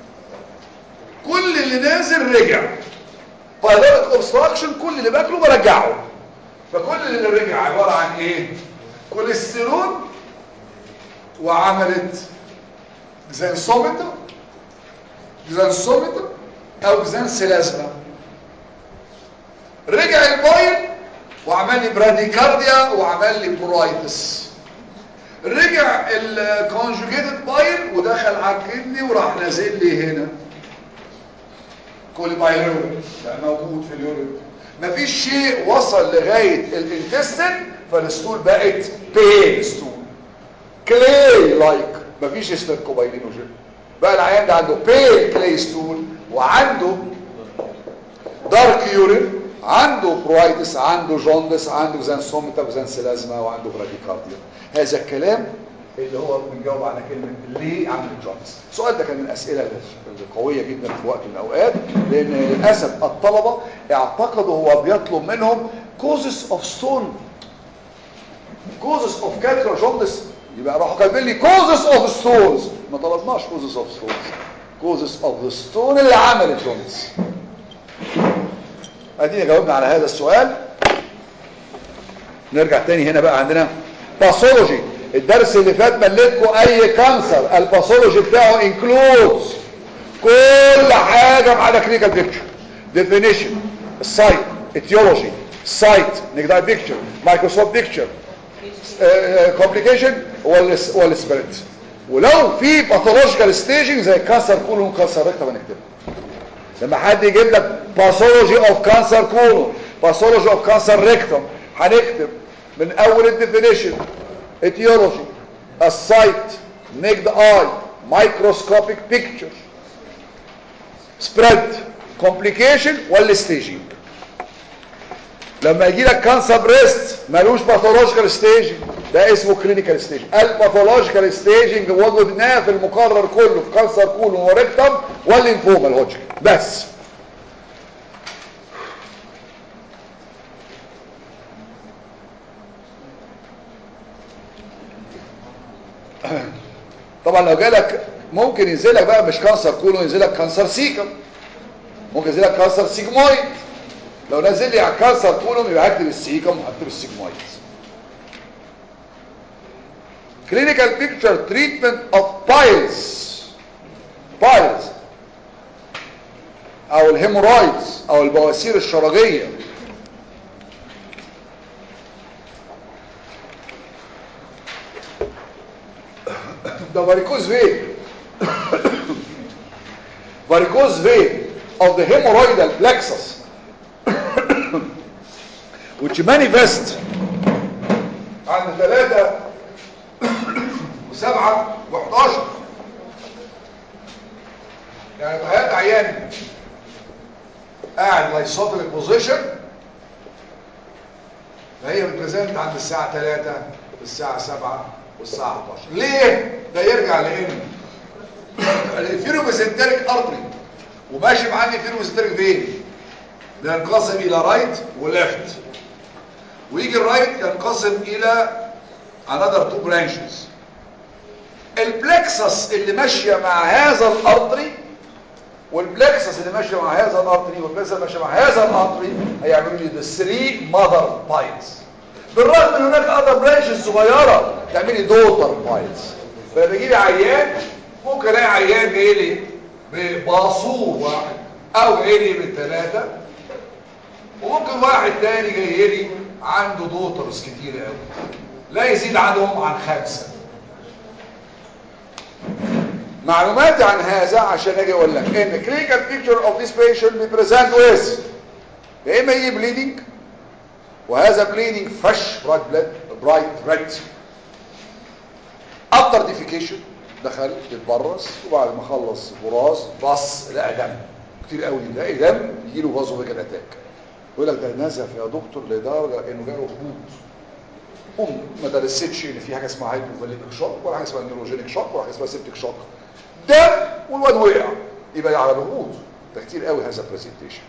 كل اللي نازل رجع بايلوريك اوبستراكشن كل اللي باكله برجعه فكل اللي رجع عباره عن ايه كوليسترول وعملت زنسومتر زنسومتر او زنسلازما رجع البايل وعمل لي براديكارديا وعمل لي بورايتس رجع الكونجوجيتد بايل ودخل على الكدني وراح نازل لي هنا كل بايلوريك بقى موجود في اليورين مفيش شيء وصل لغايه الانتستين فالستول بقت بين ستول كلاي لايك مفيش ستيركوبايلينوجين بقى العيان ده عنده بيل كلاي ستول وعنده دارك يورين عنده برايتس عنده جوندس عنده زانسوميتا وزانسلازما وعنده براديكارديا هذا الكلام اللي هو بنجاوب على كلمه ليه عمل الجوندس السؤال ده كان من الاسئله القويه جدا في وقت من الاوقات لان للاسف الطلبه اعتقدوا هو بيطلب منهم كوزس اوف ستون كوزس اوف كالكر جوندس يبقى راحوا كاتبين لي كوزس اوف ستونز ما طلبناش كوزس اوف ستونز كوزس اوف ذا ستون اللي عمل الجوندس ادينا جاوبنا على هذا السؤال نرجع تاني هنا بقى عندنا باثولوجي الدرس اللي فات مليتكم اي كانسر الباثولوجي بتاعه انكلودز كل حاجه ما عدا كلينيكال بيكتشر ديفينيشن السايت اتيولوجي سايت نيجاتيف بيكتشر مايكروسوفت بيكتشر كومبليكيشن والسبريت ولو في باثولوجيكال ستيجنج زي كانسر كولون كانسر ريكتم هنكتبها لما حد يجيب لك باثولوجي اوف كانسر كولون باثولوجي اوف كانسر ريكتم هنكتب من اول الديفينيشن etiology السايت naked eye microscopic picture spread complication والستيجنج لما يجي لك كانسر بريست ملوش باثولوجيكال ستيجنج ده اسمه كلينيكال ستيج الباثولوجيكال ستيجنج وجدناه في المقرر كله في كانسر كولون وريكتم والليمفوما الهوجكن بس طبعا لو جالك ممكن ينزل لك بقى مش كانسر كولون ينزل لك كانسر سيكم ممكن ينزل لك كانسر سيجمويد لو نزل لي على كانسر كولون يبقى هكتب السيكم وهكتب السيجمويد clinical picture treatment of piles piles او الهيمورايدز او البواسير الشرجيه the varicose vein varicose vein of the hemorrhoidal plexus which manifest عند ثلاثة وسبعة وحداشر يعني تخيلت عيان قاعد لايسوتريك بوزيشن فهي بتبريزنت عند الساعة 3 والساعة 7 والساعة 11 ليه؟ ده يرجع لان الانفيروميسنتريك ارتري وماشي معاه الانفيروميسنتريك فين بينقسم الى رايت وليفت ويجي الرايت ينقسم الى another two branches البلكسس اللي ماشيه مع هذا الارتري والبلكسس اللي ماشيه مع هذا الارتري والبلكسس اللي ماشيه مع هذا الارتري هيعملوا لي the three mother piles بالرغم ان هناك اذر برانشز صغيره تعمل لي دوتر بايلز فلما يجي لي عيان ممكن الاقي عيان جاي لي بباصور واحد او جاي لي بالثلاثه وممكن واحد تاني جاي لي عنده دوترز كتير قوي لا يزيد عددهم عن خمسه معلومات عن هذا عشان اجي اقول لك ان clinical picture of this patient we present with يا اما يجي bleeding وهذا bleeding fresh bright blood bright red after defecation دخل يتبرص وبعد ما خلص براز بص لقى دم كتير قوي يلاقي دم يجي له فازو فيجن اتاك يقول لك ده نزف يا دكتور لدرجه انه جاله هبوط قوم ما درستش ان في حاجه اسمها هايبوفوليميك شوك ولا حاجه اسمها نيوروجينيك شوك ولا حاجه اسمها سيبتيك شوك دم والواد وقع يبقى على الهبوط ده كتير قوي هذا برزنتيشن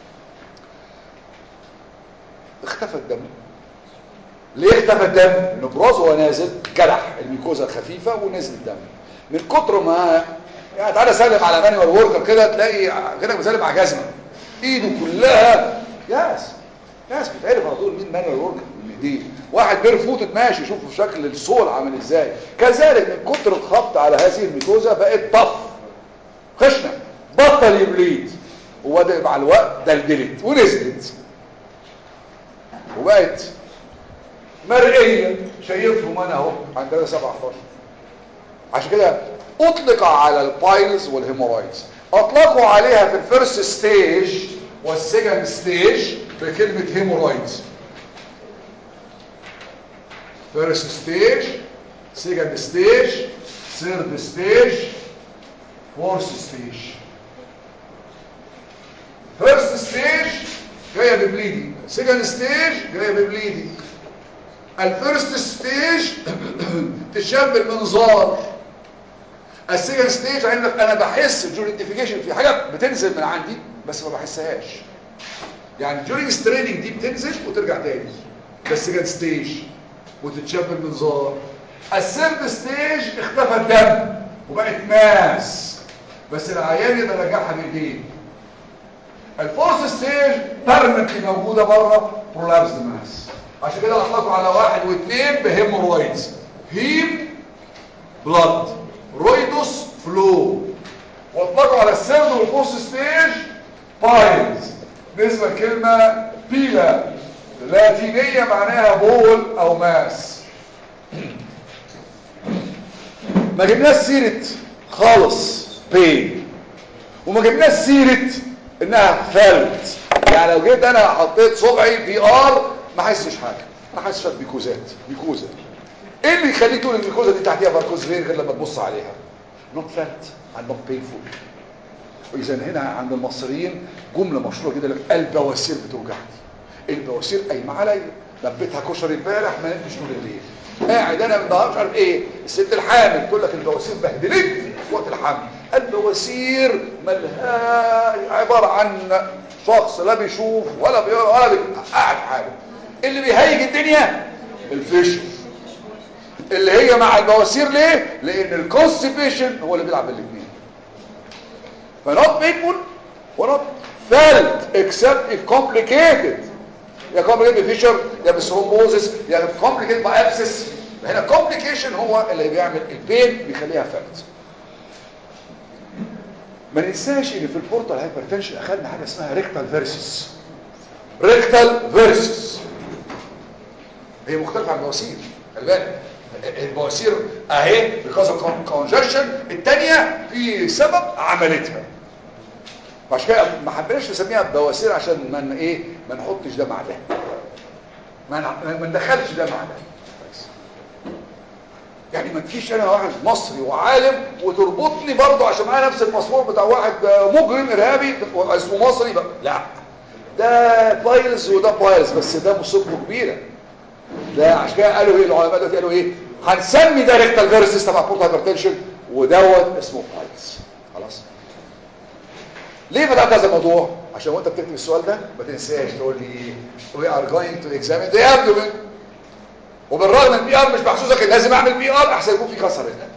اختفى الدم ليه اختفى الدم النبراز وهو نازل جرح الميكوزا الخفيفه ونزل الدم من كتر ما يعني تعالى سلم على مانوال وركر كده تلاقي كده بيسلم على جزمه ايده كلها ياس ياس بتعرف على طول مين مانوال وركر من ايديه واحد بير فوتد ماشي شوفوا شكل الصول عامل ازاي كذلك من كتر الخبط على هذه الميكوزا بقت طف خشنه بطل يبليد وبدا مع الوقت دلدلت ونزلت وبقت مرئية شايفهم انا اهو عندنا 17 عشان كده اطلق على البايلز والهيمورايدز اطلقوا عليها في الفيرست ستيج والسكند ستيج بكلمة هيمورايدز فيرست ستيج سكند ستيج ثيرد ستيج فورث ستيج فيرست ستيج جايه ببليدنج سكند ستيج جايه ببليدنج الفيرست ستيج تشاب بالمنظار السكند ستيج عندك انا بحس الجورينتيفيكيشن في حاجه بتنزل من عندي بس ما بحسهاش يعني during ستريننج دي بتنزل وترجع تاني ده السكند ستيج وتتشاب بالمنظار الثيرد ستيج اختفى الدم وبقت ماس بس العيان يقدر يرجعها بايديه الفورث ستيج بيرمنتلي موجوده بره برولابس ماس عشان كده اطلقوا على واحد واثنين بهيمورويدز هيم بلاد رويدوس فلو واطلقوا على الثيرد والفورث ستيج بايلز بالنسبه لكلمه بيلا لاتينيه معناها بول او ماس ما جبناش سيره خالص بين وما جبناش سيره انها فلت يعني لو جيت انا حطيت صبعي في ار ما احسش حاجه ما احسش بيكوزات بيكوزه ايه اللي يخليك تقول البيكوزه دي تحتيها فاركوز فين غير لما تبص عليها نوت فلت and not painful واذا هنا عند المصريين جمله مشهوره جدا لك البواسير بتوجعني البواسير قايمه عليا لبيتها كشري امبارح ما نمتش طول الليل قاعد انا النهار مش عارف ايه الست الحامل تقول لك البواسير بهدلتني في وقت الحمل البواسير ملها عباره عن شخص لا بيشوف ولا بيقرا ولا بي... قاعد حاله اللي بيهيج الدنيا الفشل اللي هي مع البواسير ليه لان الكونستيبيشن هو اللي بيلعب بالاثنين فنوت بينفول ونوت فالت اكسبت if complicated يا complicated بفيشر يا بثرومبوزس يا complicated بابسس هنا complication هو اللي بيعمل البين بيخليها فالت ما ننساش ان في البورتال هايبرتنشن اخذنا حاجه اسمها ريكتال فيرسس ريكتال فيرسس هي مختلفه عن البواسير خلي بالك البواسير اهي because of congestion الثانيه في سبب عملتها عشان كده ما حبيناش نسميها بواسير عشان ما ايه ما نحطش ده مع ده ما ما ندخلش ده مع ده يعني ما تجيش انا واحد مصري وعالم وتربطني برضه عشان معايا نفس الباسبور بتاع واحد مجرم ارهابي اسمه مصري بقى لا ده بايلز وده بايلز بس ده مصيبته كبيره ده عشان كده قالوا ايه العلماء دلوقتي قالوا ايه هنسمي ده ريكتال فيرسس تبع بورت هايبرتنشن ودوت اسمه بايلز خلاص ليه بدات هذا الموضوع عشان وانت بتكتب السؤال ده ما تنساش تقول لي we are going to examine the abdomen وبالرغم ان البي ار مش محسوسه كده لازم اعمل بي ار احسن يكون في كسر هنا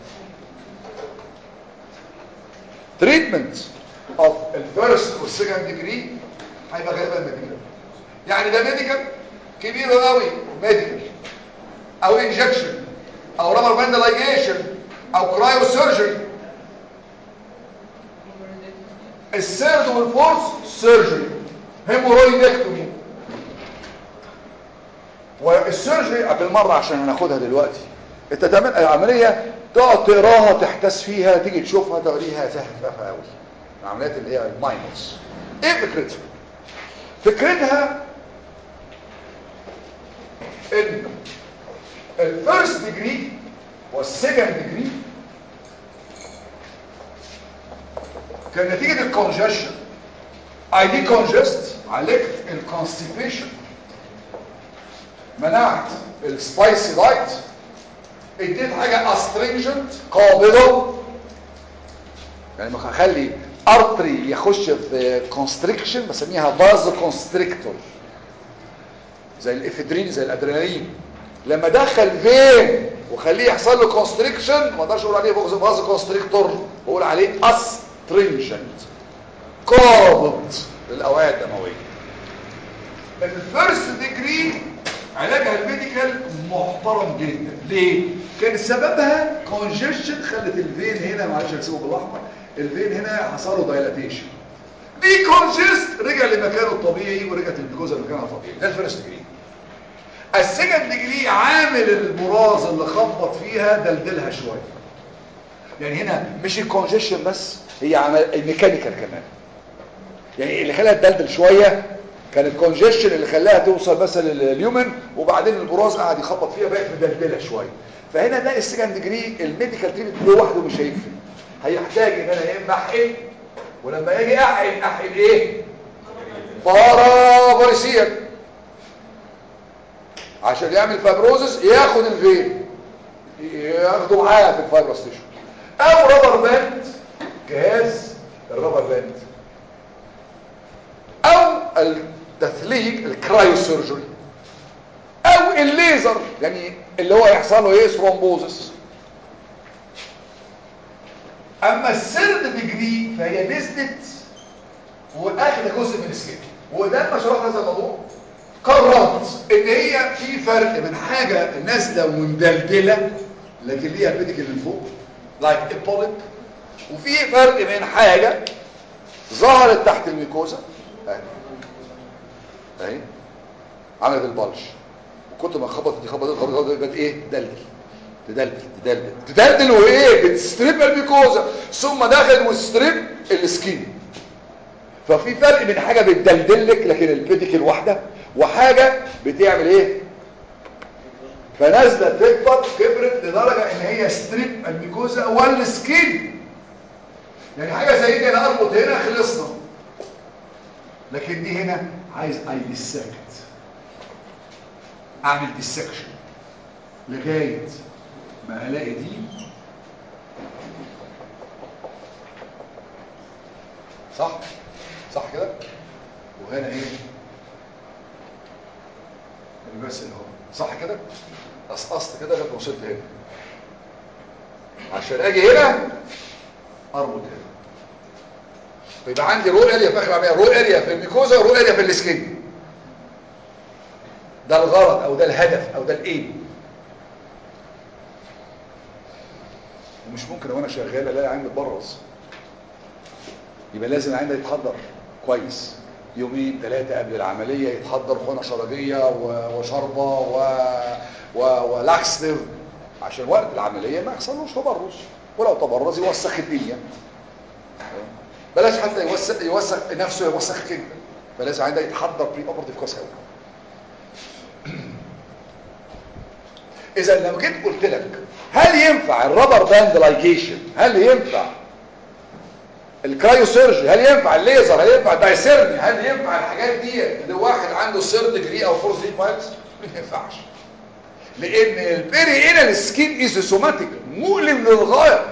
تريتمنت اوف الفيرست والسكند ديجري هيبقى غالبا ميديكال يعني ده ميديكال كبير قوي ميديكال او انجكشن او رابر باند لايجيشن او كرايو سيرجري الثيرد والفورث سيرجري هيمورويدكتومي والسيرجري بالمره عشان هناخدها دلوقتي انت تعمل العمليه تقعد تقراها تحتس فيها تيجي تشوفها تقريها تهفف قوي العمليات اللي هي الماينس ايه فكرتها فكرتها ان الفيرست ديجري والسكند ديجري كان نتيجة الكونجشن اي دي كونجست عالجت الكونستيبيشن منعت السبايسي لايت اديت حاجة استرينجنت قابلة يعني ما هخلي ارتري يخش في كونستريكشن بسميها فازو كونستريكتور زي الافدرين زي الادرينالين لما دخل فين وخليه يحصل له كونستريكشن ما اقدرش اقول عليه فازو كونستريكتور بقول عليه استرينجنت قابض للاوعيه الدمويه الفيرست ديجري علاجها الميديكال محترم جدا ليه كان سببها كونجيشن خلت الفين هنا معلش هكسبه بالاحمر الفين هنا حصل له دايلاتيشن دي كونجست رجع لمكانه الطبيعي ورجعت الجلوكوزا لمكانها الطبيعي ده الفيرست ديجري السكند ديجري عامل البراز اللي خبط فيها دلدلها شويه يعني هنا مش الكونجيشن بس هي عمل الميكانيكال كمان يعني اللي خلاها تدلدل شويه كان الكونجيشن اللي خلاها توصل مثلا لليومن وبعدين البراز قاعد يخبط فيها بقت مدلدله شويه فهنا ده السكند ديجري الميديكال تريتمنت لوحده مش هيكفي هيحتاج ان انا يا اما احقن ولما اجي احقن احقن ايه بارافارسيا عشان يعمل فايبروزس ياخد الفين ياخده معاه في الفايبروس تيشو او رابر باند جهاز الرابر باند او التثليج الكرايو سيرجري او الليزر يعني اللي هو يحصل له ايه ثرومبوزس اما السيرد ديجري فهي نزلت واخد جزء من السكين ولما شرحت هذا الموضوع قررت ان هي في فرق بين حاجه نازله ومدلدله لكن ليها بيديكل من فوق لايك like بوليب وفي فرق بين حاجه ظهرت تحت الميكوزا اهي اهي عملت البلش وكنت ما خبطت دي خبطت خبطت بقت ايه دلدل تدلدل تدلدل تدلدل وايه بتستريب الميكوزا ثم دخل وستريب السكين ففي فرق بين حاجه بتدلدلك لكن البيديكل واحده وحاجه بتعمل ايه فنازله تكبر كبرت لدرجه ان هي ستريب الميكوزا والسكين يعني حاجه زي دي انا اربط هنا خلصنا لكن دي هنا عايز اي ديسكت اعمل ديسكشن لغايه ما الاقي دي صح صح كده وهنا ايه بس اللي هو صح كده قصقصت كده لغايه ما وصلت هنا عشان اجي هنا اربط هنا فيبقى عندي رو اريا في اخر العمليه رو اريا في الميكوزا ورو اريا في السكين ده الغرض او ده الهدف او ده الايم ومش ممكن وانا شغال الاقي عين متبرز يبقى لازم العين ده يتحضر كويس يومين ثلاثة قبل العملية يتحضر حقنة شرجية وشربة و... و... ولاكسنف عشان وقت العملية ما يحصلوش تبرز ولو تبرز يوسخ الدنيا بلاش حتى يوسخ يوسخ نفسه يوسخك انت فلازم عندك يتحضر بري اوبرتيف كويس قوي اذا لو جيت قلت لك هل ينفع الرابر باند لايجيشن هل ينفع الكرايوسيرجي هل ينفع الليزر هل ينفع الدايسيرمي هل ينفع الحاجات دي لواحد عنده سير ديجري او فور ديجري بايلز ما ينفعش لان البيري انال سكين ايزوسوماتيك مؤلم للغايه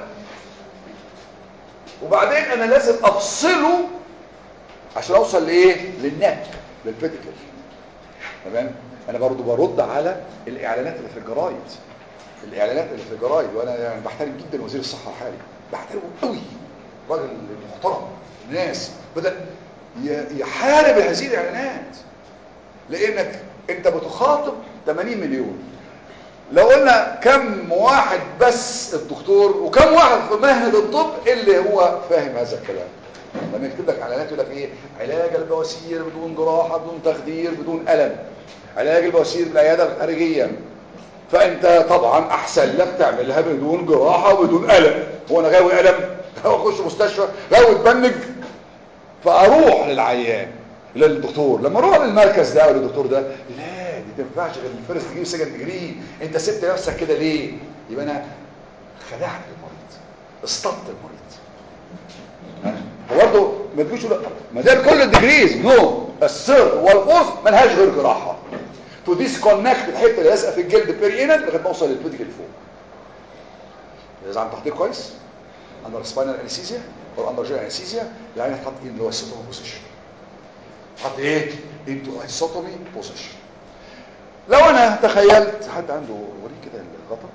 وبعدين انا لازم افصله عشان اوصل لايه للنك للفيتيكال تمام انا برضو برد على الاعلانات اللي في الجرايد الاعلانات اللي في الجرايد وانا يعني بحترم جدا وزير الصحه الحالي بحترمه قوي راجل محترم ناس بدا يحارب هذه الاعلانات لانك انت بتخاطب 80 مليون لو قلنا كم واحد بس الدكتور وكم واحد في مهنة الطب اللي هو فاهم هذا الكلام لما يكتب لك اعلانات يقول لك ايه علاج البواسير بدون جراحه بدون تخدير بدون الم علاج البواسير بالعياده الخارجيه فانت طبعا احسن لك تعملها بدون جراحه وبدون الم هو انا غاوي الم هو اخش مستشفى غاوي اتبنج فاروح للعيان للدكتور لما اروح للمركز ده او للدكتور ده لا دي تنفعش غير الفيرست ديجري سكند ديجري انت سبت نفسك كده ليه يبقى انا خدعت المريض اصطدت المريض وبرضه ما تجيش ما دام كل الديجريز نو السر والبوز ملهاش غير جراحه تو ديسكونكت الحته اللي لازقه في الجلد بيرينال لغايه ما اوصل للبيديكال فوق لازم عن تحضير كويس اندر سباينال انستيزيا او اندر جينال انستيزيا يعني هتحط ايه اللي هو السيتوم بوزيشن حط ايه انتو ايسوتومي بوزيشن لو انا تخيلت حد عنده وريه كده الغطا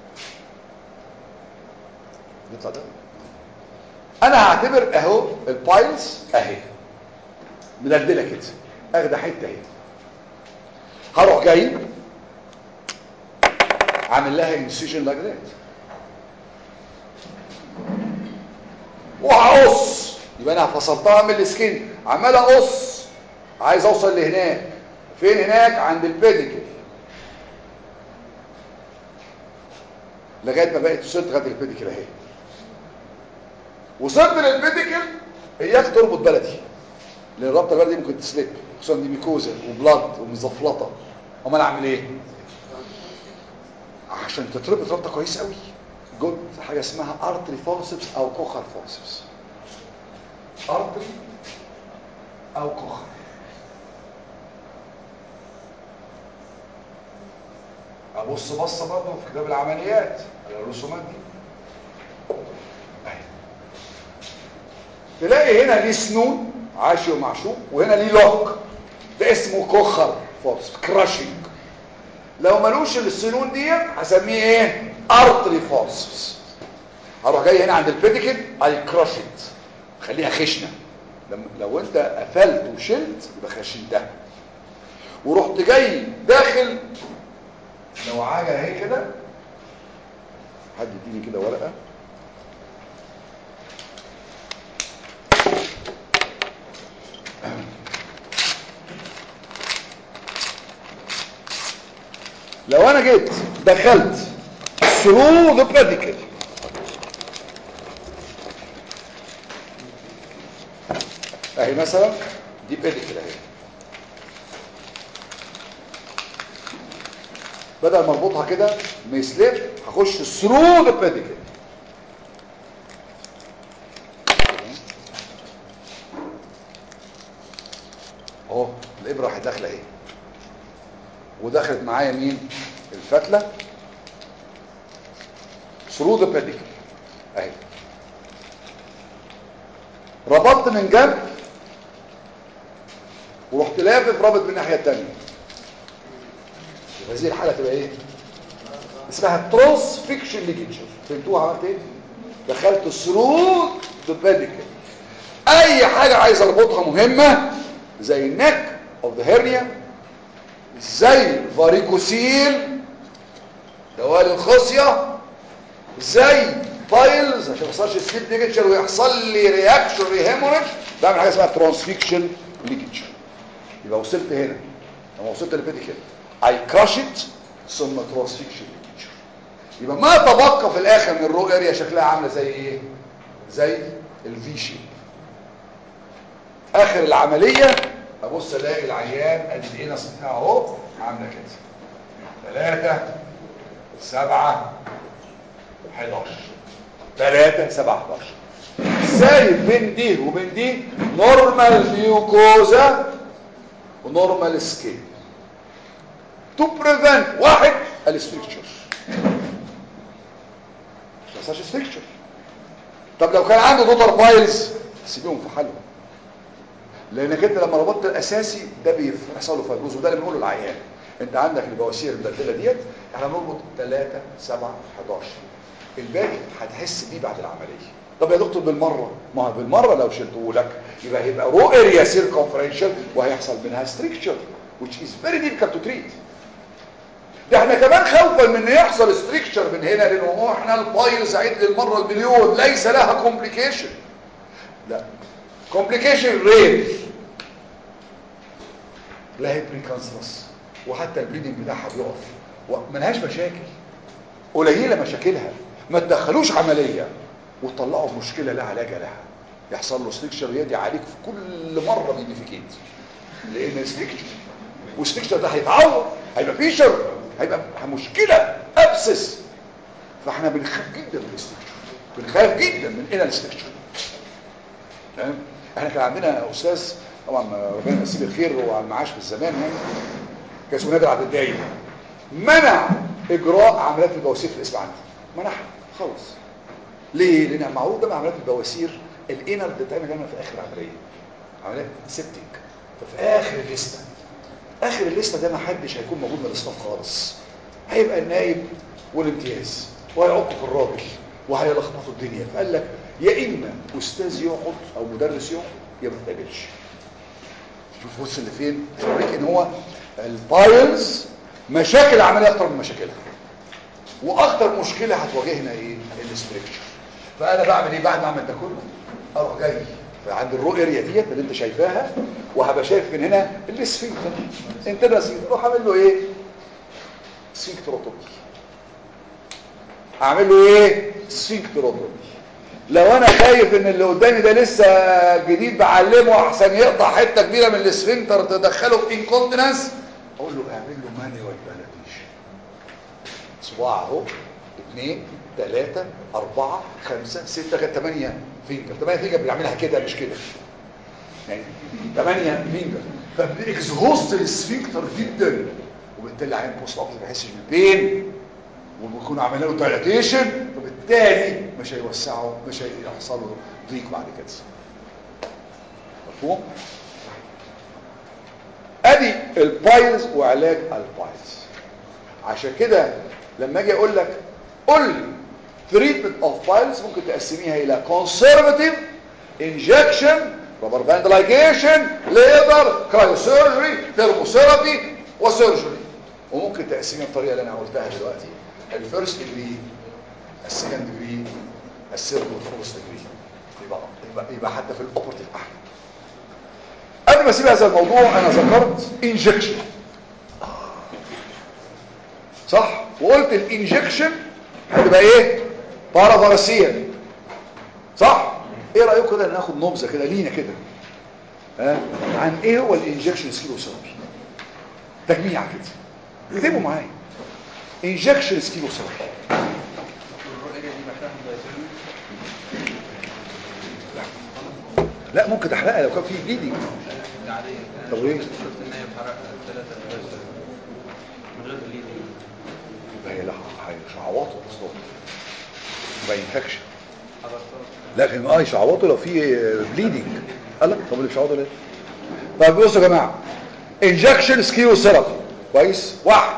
يطلع ده انا هعتبر اهو البايلز اهي مدلدله كده اخد حته اهي هروح جاي عامل لها انسيجن لايك ذات وهقص يبقى انا فصلتها من السكين عمال اقص عايز اوصل لهناك فين هناك عند البيديكل لغايه ما بقت وصلت لغايه البيديكل اهي وصلت للبيديكل اياك تربط بلدي لان الربطه البلدي ممكن تسلك خصوصا دي ميكوزا وبلاد ومزفلطه امال اعمل ايه عشان تتربط ربطه كويس قوي جود حاجه اسمها ارتري فورسبس او كوخر فورسبس ارتري او كوخر ابص بصه برضه في كتاب العمليات على الرسومات دي أهي. تلاقي هنا ليه سنون عاشي ومعشوق وهنا ليه لوك ده اسمه كوخر فورس كراشنج لو ملوش السنون دي هسميه ايه ارتري فورس هروح جاي هنا عند البيديكل اي كراش ات خليها خشنه لما لو انت قفلت وشلت يبقى خشنتها ورحت جاي داخل لو عجله اهي كده حد يديني كده ورقه لو انا جيت دخلت through the pedicle اهي مثلا دي pedicle اهي بدل ما اربطها كده مسلف هخش through the pedicle اهو الابره راحت داخله اهي ودخلت معايا مين الفتله through the pedicle اهي ربطت من جنب ورحت لافف رابط من الناحيه الثانيه هذه الحاله تبقى ايه اسمها ترانس فيكشن ليجيتشر فهمتوها عملت ايه دخلت ثرو ذا بيديكل اي حاجه عايز اربطها مهمه زي النك اوف ذا هيرنيا زي فاريكوسيل دوال الخصيه زي بايلز عشان ما يحصلش سليب ليجيتشر ويحصل لي رياكشن ريهيموريج بعمل حاجه اسمها ترانسفيكشن ليجيتشر يبقى وصلت هنا لما وصلت للبيديكل اي كراش ات ثم ترانسفيكشن ليجيتشر يبقى ما تبقى في الاخر من الرو اريا شكلها عامله زي ايه زي الفي شيب اخر العمليه ابص الاقي العيان ادي الانس بتاعه اهو عامله كده 3 7 11 3 7 11 سايب بين دي وبين دي نورمال ميوكوزا ونورمال سكين تو بريفنت واحد الستركتشر ما يحصلش ستركتشر طب لو كان عنده دوتر بايلز سيبيهم في حالهم لانك انت لما ربطت الاساسي ده بيحصل له فيبروز وده اللي بنقوله للعيان انت عندك البواسير المدلدله ديت احنا بنربط 3 7 11 الباقي هتحس بيه بعد العمليه طب يا دكتور بالمره ما هو بالمره لو شلته لك يبقى هيبقى رو اريا سيركمفرنشال وهيحصل منها ستريكتشر which is very difficult to treat ده احنا كمان خوفا من ان يحصل ستريكتشر من هنا لانه هو احنا البايلز عيد للمره المليون ليس لها كومبليكيشن لا كومبليكيشن رير لا هي بريكانسرس وحتى البليدنج بتاعها بيقف وملهاش مشاكل قليله مشاكلها ما تدخلوش عمليه وتطلعوا مشكله لا علاج لها يحصل له ستريكشر يدي عليك في كل مره بيديفيكيت لان ستريكشر والستريكشر ده هيتعور هيبقى فيشر هيبقى مشكله ابسس فاحنا بنخاف جدا من الستريكشر بنخاف جدا من انال ستريكشر تمام احنا كان عندنا استاذ طبعا ربنا يمسيه بالخير وعلى المعاش في الزمان يعني كان اسمه نادر عبد الدايم منع اجراء عمليات البواسير في الاسم عندي منعها خالص ليه لان معروف ده من عمليات البواسير الانر بتتعمل دايما في اخر العمليه عمليات سيبتك ففي اخر الليسته اخر الليسته ده ما حدش هيكون موجود من الاصناف خالص هيبقى النايب والامتياز وهيعطوا في الراجل وهيلخبطوا الدنيا فقال لك يا اما استاذ يقعد او مدرس يقعد يا ما تقابلش شوف وصل لفين اوريك ان هو البايلز مشاكل العمليه اكتر من مشاكلها واكتر مشكله هتواجهنا ايه الاستركشر فانا بعمل ايه بعد ما اعمل ده كله اروح جاي عند الرو اريا ديت اللي انت شايفاها وهبقى شايف من هنا الاسفنكتر انت نسيت اروح اعمل له ايه سفنكتروتومي اعمل له ايه سفنكتروتومي لو انا خايف ان اللي قدامي ده لسه جديد بعلمه احسن يقطع حته كبيره من السفنكتر تدخله في انكونتيننس اقول له اعمل له مانيوال بالاتيشن صباع اهو اثنين ثلاثة أربعة خمسة ستة كانت ثمانية فينجر ثمانية فينجر بنعملها كده مش كده يعني ثمانية فينجر فبنكزهوست السفنكتر جدا وبالتالي العين بوست اوبريتيف ما يحسش بالبين وبيكونوا عاملين له دايلاتيشن فبالتالي مش هيوسعوا مش هيحصل له ضيق بعد كده مفهوم ادي البايلز وعلاج البايلز عشان كده لما اجي اقول لك قول لي treatment of piles ممكن تقسميها الى conservative injection rubber band ligation laser cryosurgery thermotherapy وسيرجري وممكن تقسميها بالطريقه اللي انا قلتها دلوقتي الفيرست ديجري السكند ديجري الثيرد والفورث ديجري يبقى يبقى, يبقى حتى في الاوبرتيف احلى قبل ما اسيب هذا الموضوع انا ذكرت انجكشن صح وقلت الانجكشن هتبقى ايه بارافارسيا صح ايه رايكم كده ناخد نبذه كده لينا كده ها عن ايه هو الانجكشن سكيلوثيرابي تجميع كده اكتبوا معايا انجكشن سكيلوثيرابي لا ممكن تحرقها لو كان في بليدنج العادية طب ليه؟ شفت ان هي بحرق ثلاثة من غير بليدنج يبقى هي لا هيشعوطوا اصلا يبقى انفكشن حضرتها لكن اه يشعوطوا لو في بليدنج قال لك طب اللي بيشعوطوا ليه طيب بصوا يا جماعه انجكشن سكيو ثيرابي كويس واحد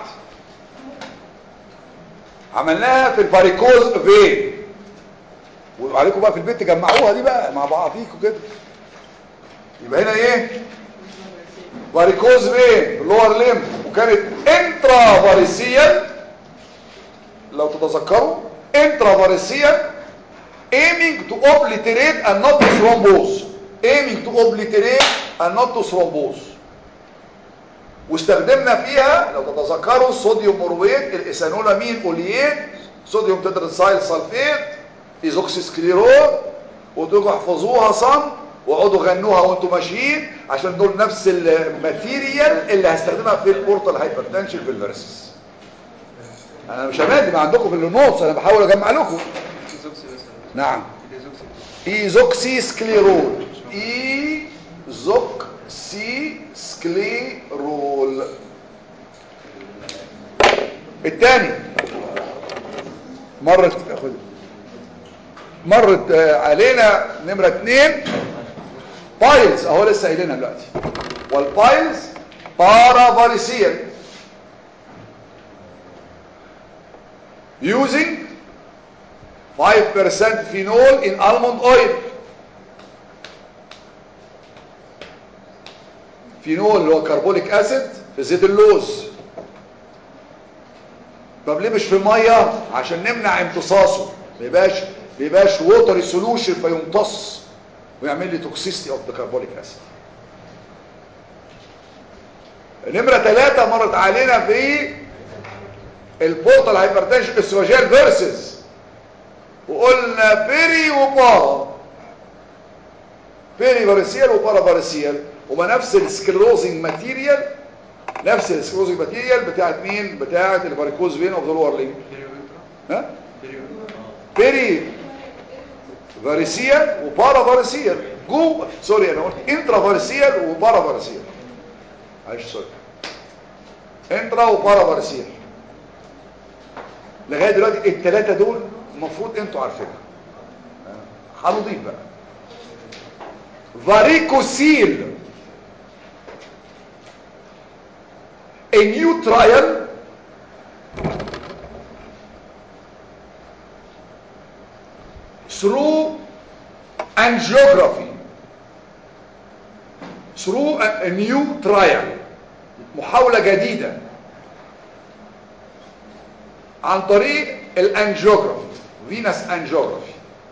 عملناها في الفاريكوز فين وعليكم بقى في البيت تجمعوها دي بقى مع بعضيكم كده يبقى هنا ايه فاريكوز فين اللور ليم وكانت انترا فاريسيال لو تتذكروا انترا فاريسيال aiming to obliterate and not to thrombose aiming to obliterate and not to thrombose واستخدمنا فيها لو تتذكروا صوديوم مرويت الايثانولامين اولييت صوديوم تترسايل سلفيت ايزوكسيسكليرول وتقعدوا احفظوها صم واقعدوا غنوها وانتم ماشيين عشان دول نفس الماتيريال اللي هستخدمها في البورتال هايبرتنشن في الفيرسس انا مش همادي ما عندكم في النوتس انا بحاول اجمع لكم ايزوكسي بس نعم ايزوكسي ايزوكسي سكليرول ايزوكسي سكليرول الثاني مرت خد مرت آه، علينا نمرة اتنين بايلز اهو لسه قايلينها دلوقتي والبايلز بارافاريسيال using 5% phenol in almond oil فينول اللي هو كربونيك اسيد في زيت اللوز طب ليه مش في ميه عشان نمنع امتصاصه ما يبقاش ما يبقاش ووتري سولوشن فيمتص ويعمل لي توكسيستي اوف ذا كربونيك اسيد نمره ثلاثة مرت علينا في البورتال هايبرتنشن استروجين فيرسز وقلنا بيري وبارا بيري فارسيال وبارا فارسيال هما نفس السكلروزنج ماتيريال نفس السكلروزنج ماتيريال بتاعت مين بتاعت الفاريكوز فين اوف ذا لور لينج ها بيري فارسيال وبارا فارسيال جو سوري انا قلت انترا فارسيال وبارا فارسيال معلش سوري انترا وبارا فارسيال لغايه دلوقتي الثلاثه دول المفروض انتوا عارفينها هنضيف بقى varicocele a new trial through angiography through a, a new trial محاولة جديدة عن طريق الانجيوجرافي فينس انجيوجرافي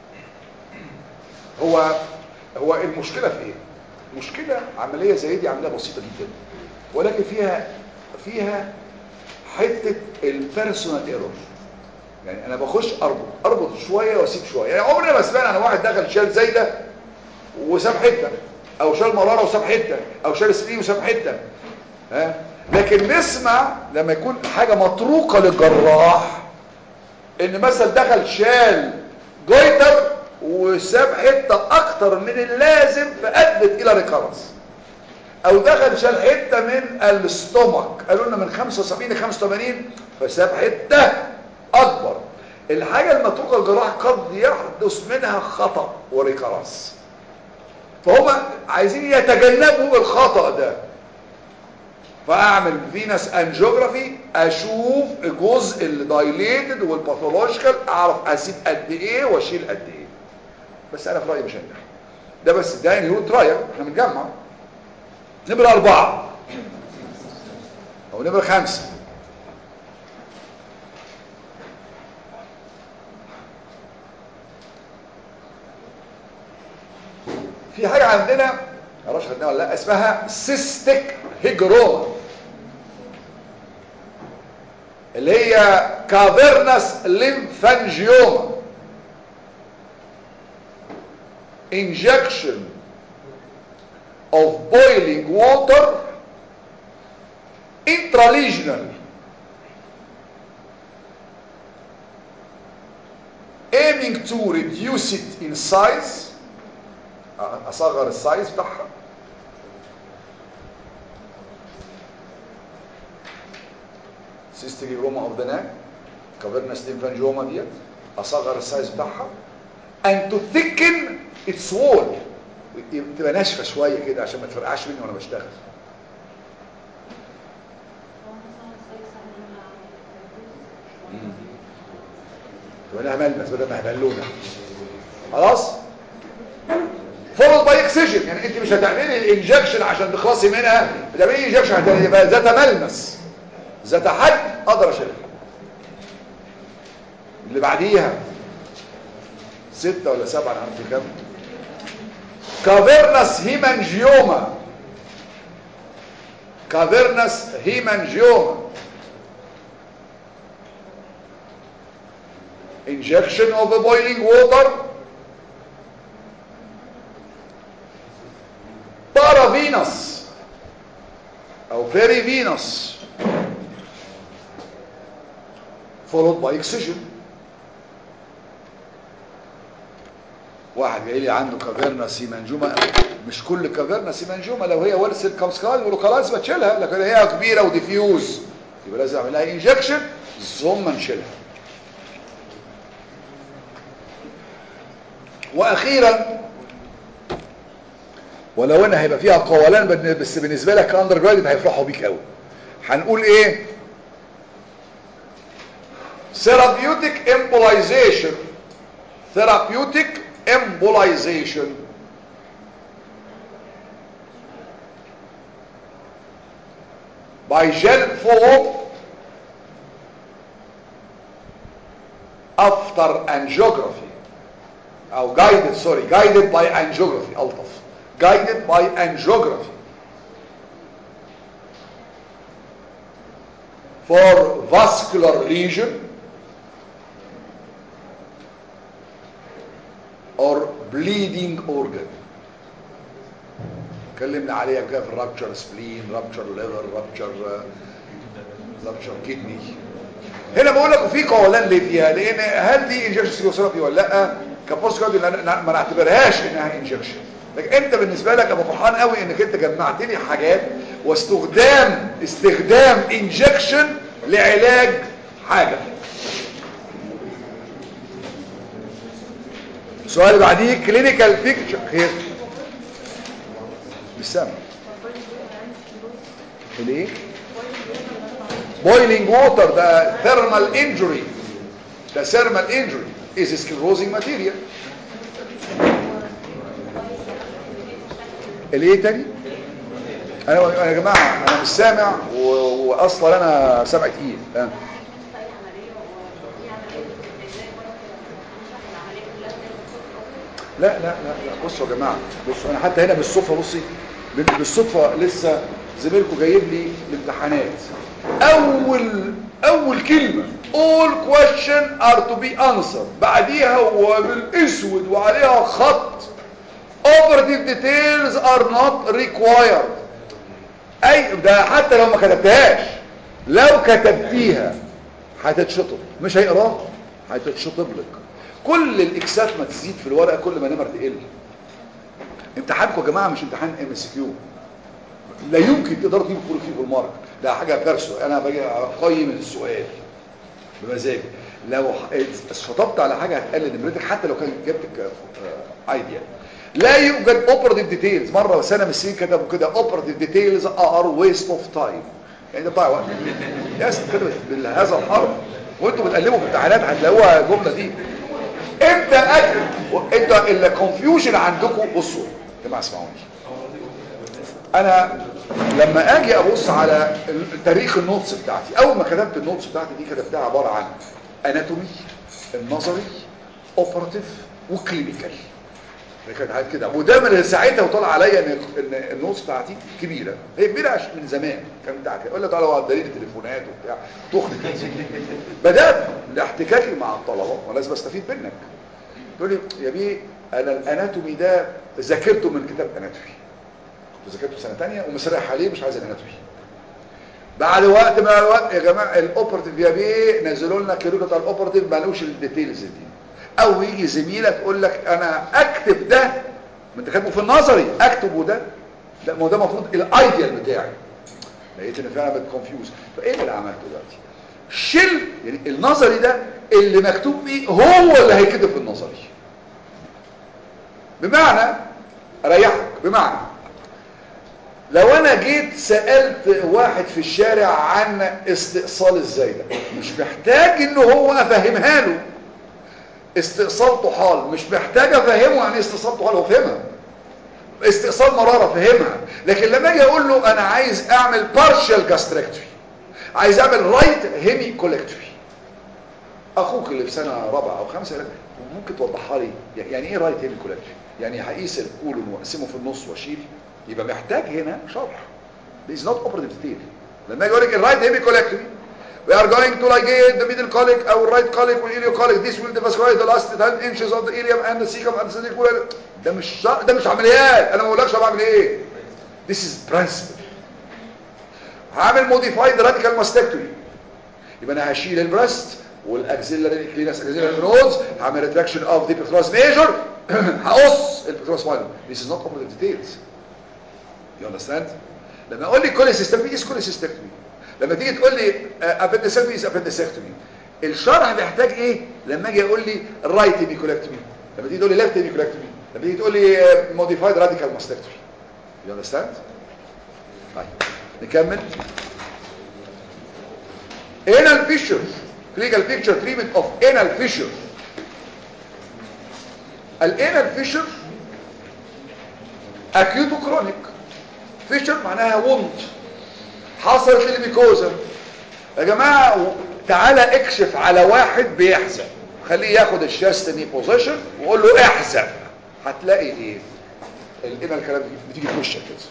هو هو المشكلة في ايه المشكلة عملية زي دي عملية بسيطة جدا ولكن فيها فيها حتة البيرسونال ايرور يعني انا بخش اربط اربط شوية واسيب شوية يعني عمري ما سمعنا عن واحد دخل شال زايدة وساب حتة او شال مرارة وساب حتة او شال سليم وساب حتة ها لكن نسمع لما يكون حاجة مطروقة للجراح ان مثلا دخل شال جويتر وساب حتة اكتر من اللازم فادت الى ريكارنس او دخل شال حته من الاستومك قالوا لنا من 75 ل 85 فساب حته اكبر الحاجه المتروكه الجراح قد يحدث منها خطا وريكراس فهم عايزين يتجنبوا الخطا ده فاعمل فينس انجيوجرافي اشوف الجزء الدايليتد والباثولوجيكال اعرف اسيب قد ايه واشيل قد ايه بس انا في رايي مش هنجح ده بس ده يعني هو ترايل احنا بنجمع نمرة أربعة أو نمرة خمسة في حاجة عندنا معرفش خدناها ولا لا اسمها سيستيك هيجروما اللي هي كافيرنس ليمفانجيوما injection of boiling water intralesional aiming to reduce it in size اصغر السايز بتاعها سيستيجيروما اوف ذا ناك كافيرنس ليمفانجيوما ديت اصغر السايز بتاعها and to thicken its wall تبقى ناشفه شويه كده عشان ما تفرقعش مني وانا بشتغل تبقى لها ملمس بدل ما هبلونه خلاص فولد باي اكسجن يعني انت مش هتعملي الانجكشن عشان تخلصي منها بتعملي انجكشن هتبقى ذات ملمس ذات حد اقدر اشيلها اللي بعديها ستة ولا سبعة انا عارف كام كافيرنس هيمانجيوما كافيرنس هيمانجيوما injection of a boiling water paravenous او perivenous followed by excision واحد جاي لي عنده كافيرنا سيمانجوما مش كل كافيرنا سيمانجوما لو هي ورث الكامسكال يقولوا خلاص بتشيلها لكن هي كبيره وديفيوز يبقى لازم اعمل لها انجكشن ثم نشيلها واخيرا ولو ان هيبقى فيها قولان بس بالنسبه لك كاندر جراديوت هيفرحوا بيك قوي هنقول ايه ثيرابيوتيك امبولايزيشن ثيرابيوتيك embolization by gel form after angiography or guided sorry guided by angiography الطف guided by angiography for vascular lesion or bleeding organ اتكلمنا عليها كده في الرابتشر سبلين رابتشر ليفر رابتشر رابتشر كدني هنا بقول لك في قولان ليه فيها لان هل دي انجكشن سيروثيرابي ولا لا كبوست كارديو ما نعتبرهاش انها انجكشن لكن انت بالنسبه لك ابقى فرحان قوي انك انت جمعت لي حاجات واستخدام استخدام انجكشن لعلاج حاجه السؤال اللي بعديه كلينيكال بيكتشر خير بالسامع الايه بويلينج ووتر ده ثيرمال انجري ده ثيرمال انجري از سكلروزنج ماتيريال الايه تاني انا يا جماعه انا مش سامع واصلا انا سامع تقيل اه لا لا لا لا بصوا يا جماعه بصوا انا حتى هنا بالصدفه بصي بالصدفه لسه زميلكم جايب لي الامتحانات اول اول كلمه all question are to be answered بعديها وبالاسود وعليها خط operative details are not required اي ده حتى لو ما كتبتهاش لو كتبتيها هتتشطب مش هيقراها هتتشطب لك كل الاكسات ما تزيد في الورقه كل ما نمر تقل امتحانكم يا جماعه مش امتحان ام اس كيو لا يمكن تقدر تجيب كل فيه بالمارك ده حاجه بيرسو انا باجي اقيم السؤال بمزاجي لو شطبت على حاجه هتقلل نمرتك حتى لو كان جبتك آه، عادي يعني لا يوجد اوبراتيف ديتيلز مره سنه من السنين كتبوا كده اوبراتيف ديتيلز ار ويست اوف تايم يعني ده ضيع وقت ناس كتبت بهذا الحرف وانتوا بتقلبوا في الامتحانات هتلاقوها الجمله دي امتى اكل انت الكونفيوجن عندكم بصوا يا جماعه اسمعوني انا لما اجي ابص على تاريخ النوتس بتاعتي اول ما كتبت النوتس بتاعتي دي كتبتها عباره عن اناتومي النظري اوبراتيف وكلينيكال ده كانت حاجات كده وده من ساعتها وطلع عليا ان ان النوتس بتاعتي كبيره هي كبيره عشان من زمان كان بتاع كده يقول لك تعالى على دليل التليفونات وبتاع تخنق بدات لاحتكاكي مع الطلبه وانا لازم استفيد منك تقول لي يا بيه انا الاناتومي ده ذاكرته من كتاب اناتومي كنت ذاكرته سنه ثانيه ومسرح عليه مش عايز الاناتومي بعد وقت ما الوقت يا جماعه الاوبرتيف يا بيه نزلوا لنا كيلو بتاع الاوبرتيف مالوش الديتيلز دي او يجي زميلك يقول لك انا اكتب ده ما انت كاتبه في النظري اكتبه ده لا ما هو ده المفروض الايديال بتاعي لقيت ان فعلا بتكونفيوز فايه اللي عملته دلوقتي شيل يعني النظري ده اللي مكتوب بيه هو اللي هيكتب في النظري بمعنى اريحك بمعنى لو انا جيت سألت واحد في الشارع عن استئصال الزايدة مش محتاج ان هو افهمها له استئصال طحال مش محتاج افهمه عن استئصال طحال هو فهمها استئصال مرارة فهمها لكن لما اجي اقول له انا عايز اعمل بارشال جاستريكتوري عايز اعمل رايت هيمي كولكتوري اخوك اللي في سنة رابعة او خمسة لك ممكن توضحها لي يعني ايه رايت هيمي كولكتوري يعني هقيس الكولون واقسمه في النص واشيل يبقى محتاج هنا شرح This is not operative detail لما اجي اقول لك الرايت هيمي كولكتوري We are going to ligate the middle colic or right colic or ileocolic. This will devasculate the last 10 inches of the ileum and the cecum and the cecum. ده مش شر... ده مش عمليات انا ما بقولكش بعمل ايه This is principle هعمل modified radical mastectomy يبقى انا هشيل البريست والاكسيلاري كلينس اكسيلاري نودز هعمل ريتراكشن اوف ذا بيتروس ميجور هقص البيتروس ماينور This is not operative details You understand لما اقول لي كل سيستم is كل سيستم لما تيجي تقول لي appendectomy is appendectomy الشرح بيحتاج ايه لما اجي اقول لي right hemicolectomy لما تيجي تقول لي left hemicolectomy لما تيجي تقول لي modified radical mastectomy You understand طيب نكمل anal fissure clinical picture treatment of anal fissure الانال fissure acute وchronic fissure معناها وند حصلت للميكوزا يا جماعة تعالى اكشف على واحد بيحزق خليه ياخد الشاستني بوزيشن وقول له احزق هتلاقي ايه الانال الكلام دي بتيجي في وشك كده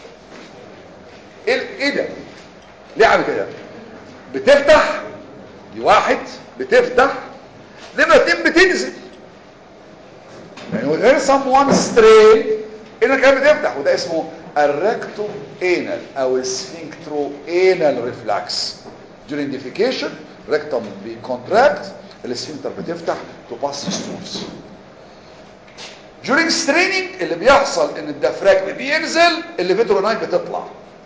ايه ايه ده ليه عامل كده بتفتح دي واحد بتفتح لما تم بتنزل يعني غير someone strain هنا كان بتفتح وده اسمه الريكتو انال او السفنكترو انال ريفلاكس during defecation rectum بيكونتراكت السفنكتر بتفتح to pass stools during straining اللي بيحصل ان الدفراجم بينزل اللي فيترونايت بتطلع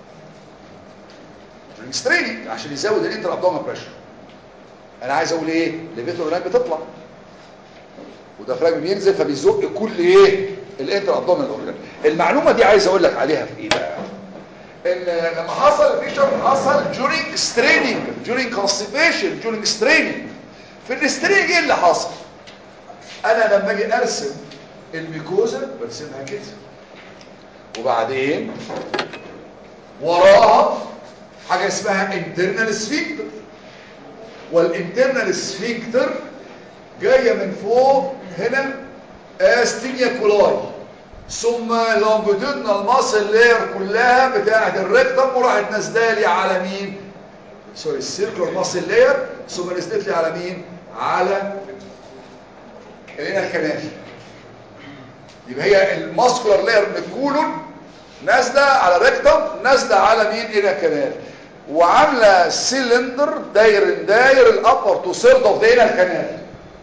during straining عشان يزود الانتر ابدومين بريشر انا عايز اقول ايه الليفيترونايت بتطلع والدفراجم بينزل فبيزق كل ايه الانتر ابدومين اورجان المعلومه دي عايز اقول لك عليها في ايه بقى ان لما حصل فيشر حصل during straining during constipation during straining في السترينج ايه اللي حصل انا لما اجي ارسم الميكوزا برسمها كده وبعدين وراها حاجه اسمها internal sphincter والانترنال سفنكتر جايه من فوق هنا استينيا كولاي ثم لونجيتودنال ماسل لاير كلها بتاعه الريكتم وراحت نازله لي على مين سوري السيركلر ماسل لاير ثم نزلت لي على مين على هنا الكنال يبقى هي الماسكولار لاير من الكولون نازله على الريكتم نازله على مين هنا الكنال وعامله سيلندر داير داير الابر تو سيرد اوف ذا انال كانال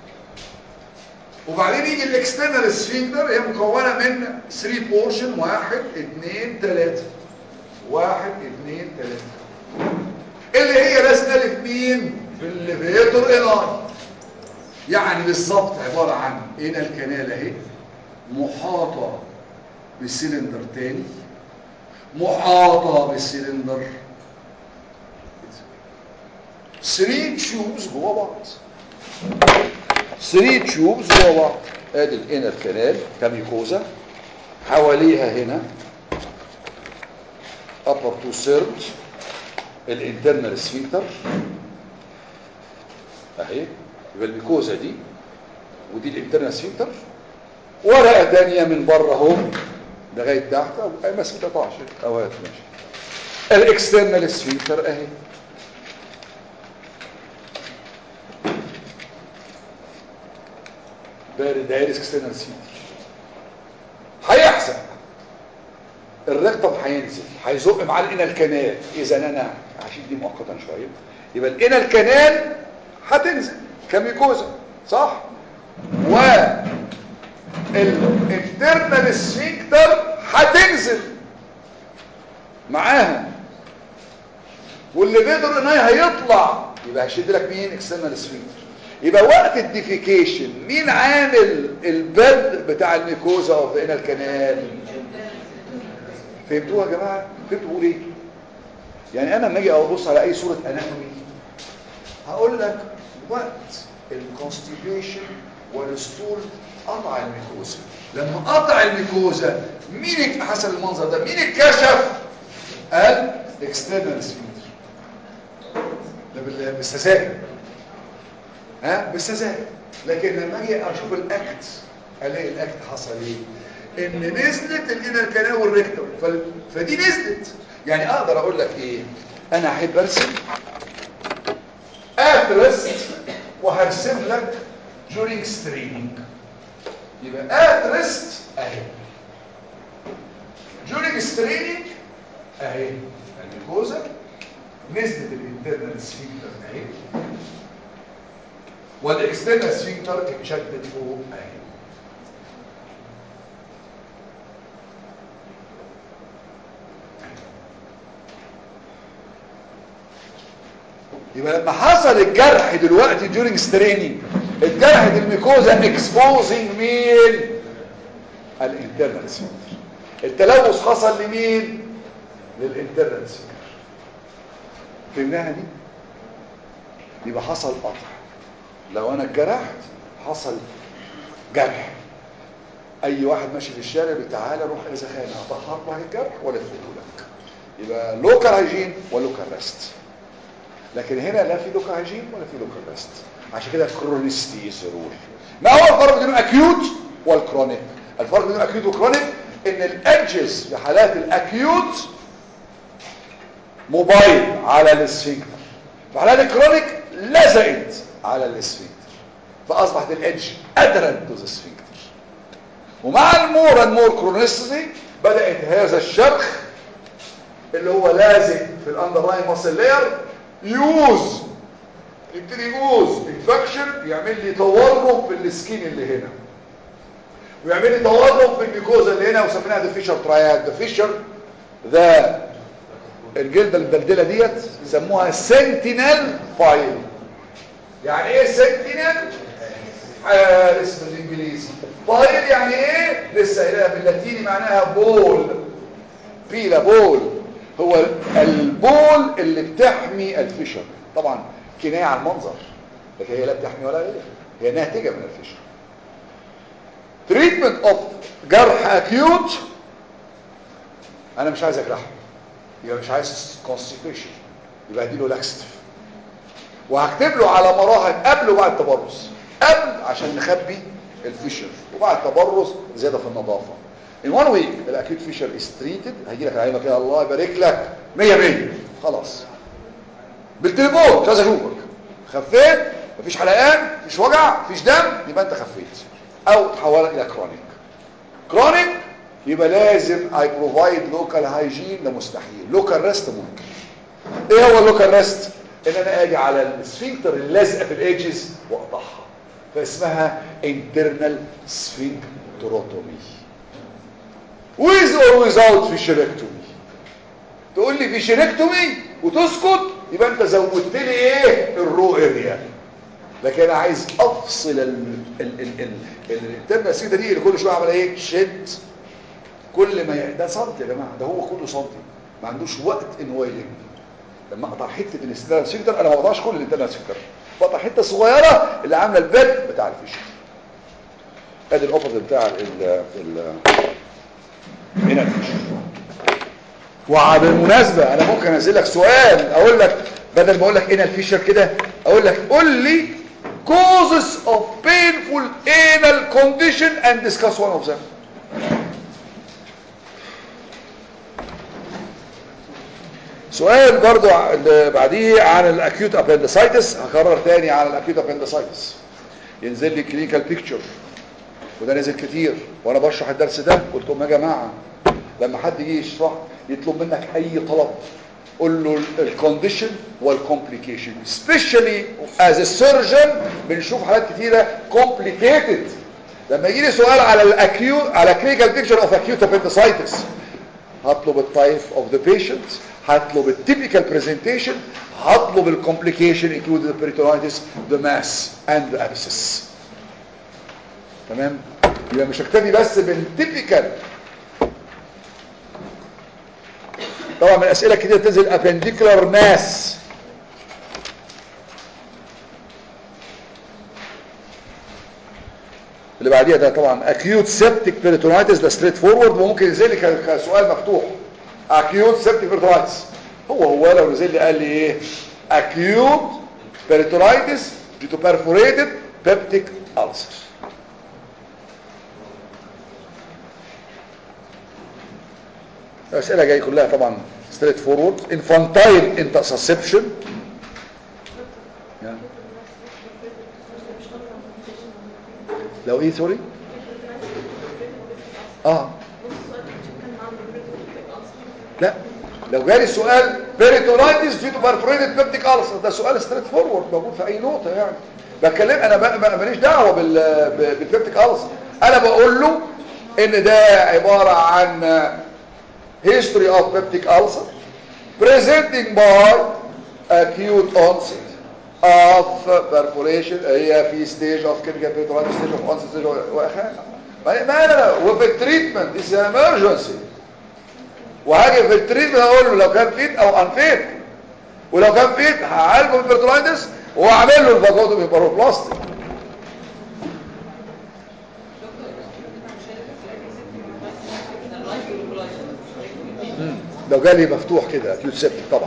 وبعدين يجي الاكسترنال سفنكتر هي مكونه من 3 بورشن 1 2 3 واحد اثنين ثلاثة اللي هي رسمة في مين في الليفيتور انار يعني بالظبط عبارة عن هنا الكنال اهي محاطة بسلندر تاني محاطة بسلندر 3 تيوبز جوه بعض 3 تيوبز جوه بعض ادي الانر كانال كاميكوزا حواليها هنا upper two third الانترنال سفينتر اهي يبقى الميكوزا دي ودي الانترنال سفينتر ورقه تانية من بره اهو لغايه تحت او اي ماسك 13 او هات ماشي الاكسترنال سفينتر اهي بارد دايرس اكسترنال سفينتر هيحصل الرقم هينزل هيزق مع الانال كانال اذا انا هشيل دي مؤقتا شويه يبقى الانال كانال هتنزل كميكوزا صح و الانترنال سفينكتر هتنزل معاها واللي بيقدر ان هيطلع يبقى هشد لك مين اكسترنال سفينكتر يبقى وقت الديفيكيشن مين عامل البد بتاع الميكوزا اوف ذا انال كانال فهمتوها يا جماعه فهمتوا بقول ايه يعني انا لما اجي ابص على اي صوره اناتومي هقول لك وقت الكونستيبيشن والستول قطع الميكوزا لما قطع الميكوزا مين حسب المنظر ده مين اتكشف قال اكسترنال سفينتر ده بالسذاجه ها بالسذاجه لكن لما اجي اشوف الاكت الاقي الاكت حصل ايه ان نزلت الانر كانال والريكتوم فدي نزلت يعني اقدر اقول لك ايه انا احب ارسم ادرست وهرسم لك during straining يبقى ادرست اهي during straining اهي الميكوزا نزلت الانترنال سفينكتر اهي والاكسترنال سفينكتر اتشدت فوق اهي يبقى لما حصل الجرح دلوقتي during straining الجرح دي الميكوزا exposing مين الانترنال سفينكتر التلوث حصل لمين للانترنال سفينكتر فهمناها دي يبقى حصل قطع لو انا اتجرحت حصل جرح اي واحد ماشي في الشارع تعالى روح اذا خان اطهر لك الجرح ولا لك يبقى لوكال هايجين ولوكال ريست لكن هنا لا في لوكال هايجين ولا في لوكال ريست عشان كده كرونيستي ضروري ما هو الفرق بين الاكيوت والكرونيك الفرق بين الاكيوت والكرونيك ان الادجز في حالات الاكيوت موبايل على الاسفنكتر في حالات الكرونيك لزقت على الاسفنكتر فاصبحت الادج ادرنت تو ذا اسفنكتر ومع المور اند مور كرونيستي بدات هذا الشرخ اللي هو لازق في الاندرلاين ماسل لاير يوز يبتدي يوز انفكشن يعمل لي تورم في السكين اللي هنا ويعمل لي تورم في الميكوزا اللي هنا وسميناها ذا فيشر تراياد ذا فيشر ذا الجلده المدلدله ديت يسموها سنتينل فايل يعني ايه سنتينل حارس بالانجليزي فايل يعني ايه لسه قايلها باللاتيني معناها بول بيلا بول هو البول اللي بتحمي الفيشر طبعا كنايه على المنظر لكن هي لا بتحمي ولا غيرها هي ناتجه من الفيشر تريتمنت اوف جرح اكيوت انا مش عايز اجرحه يبقى مش عايز كونستيبيشن يبقى اديله لاكستيف وهكتب له على مراحل قبل وبعد التبرز قبل عشان نخبي الفيشر وبعد التبرز زياده في النظافه in one week الاكيوت فيشر is treated هيجي لك العيمه كده الله يبارك لك 100 100 خلاص بالتليفون مش عايز اشوفك خفيت مفيش حلقان مفيش وجع مفيش دم يبقى انت خفيت او تحولك الى كرونيك كرونيك يبقى لازم اي بروفايد لوكال هايجين ده مستحيل لوكال ريست ممكن ايه هو اللوكال ريست ان انا اجي على السفنكتر اللازقه في الايدجز واقطعها فاسمها internal sphincterotomy with or without fissurectomy تقول لي فيشنكتومي وتسكت يبقى انت زودت لي ايه الرو اريا لكن انا عايز افصل ال ال ال ال الترمه السيده دي اللي كل شويه عمل ايه شد كل ما ي... ده سنتي يا جماعه ده هو كله سنتي ما عندوش وقت ان هو يلم لما اقطع حته الاسترال سيكتر انا ما بقطعش كل الانترنال سيكتر بقطع حته صغيره اللي عامله البيد بتاع الفيش ادي الاوبوزيت بتاع ال ال هنا الفيش وبالمناسبه انا ممكن انزل لك سؤال اقول لك بدل ما اقول لك هنا الفيشر كده اقول لك قول لي causes of painful anal condition and discuss one of them سؤال برضو اللي بعديه عن الاكيوت ابندسايتس هكرر تاني عن الاكيوت ابندسايتس ينزل لي كلينيكال بيكتشر وده نزل كتير وانا بشرح الدرس ده قلت لهم يا جماعه لما حد يجي يشرح يطلب منك اي طلب قول له الكونديشن والكومبليكيشن سبيشالي از السيرجن بنشوف حالات كتيره كومبليكيتد لما يجي لي سؤال على الاكيوت على كلينيكال بيكتشر اوف اكيوت ابندسايتس هطلب التايب اوف ذا بيشنت هطلب التيبيكال برزنتيشن هطلب الكومبليكيشن including the peritonitis the mass and the abscess تمام يبقى مش هكتفي بس بالتيبيكال طبعا من الاسئله كتير تنزل appendicular mass اللي بعديها ده طبعا acute septic peritonitis ده straight forward وممكن ينزل لي ك- كسؤال مفتوح acute septic peritonitis هو هو لو نزل لي قال لي ايه acute peritonitis due to perforated peptic ulcer الاسئله جايه كلها طبعا straight forward infantile intussusception يعني. لو ايه سوري اه لا لو جالي سؤال بيريتونايتس دي بارفوريتد بيبتيك ألسر ده سؤال ستريت فورورد موجود في اي نقطه يعني بتكلم انا بقى بقى ماليش دعوه بال بالبيبتيك ألسر انا بقول له ان ده عباره عن history of peptic ulcer presenting by acute onset of perforation هي في stage of chemical peritonitis stage of onset stage واخر ما ما لا وفي التريتمنت is an emergency وهاجي في التريتمنت اقول له لو كان فيت او انفيت ولو كان فيت هعالجه من البيرتونايتس واعمل له الفاجوتومي باروبلاستيك لو جالي مفتوح كده اكيوت سيبتك طبعا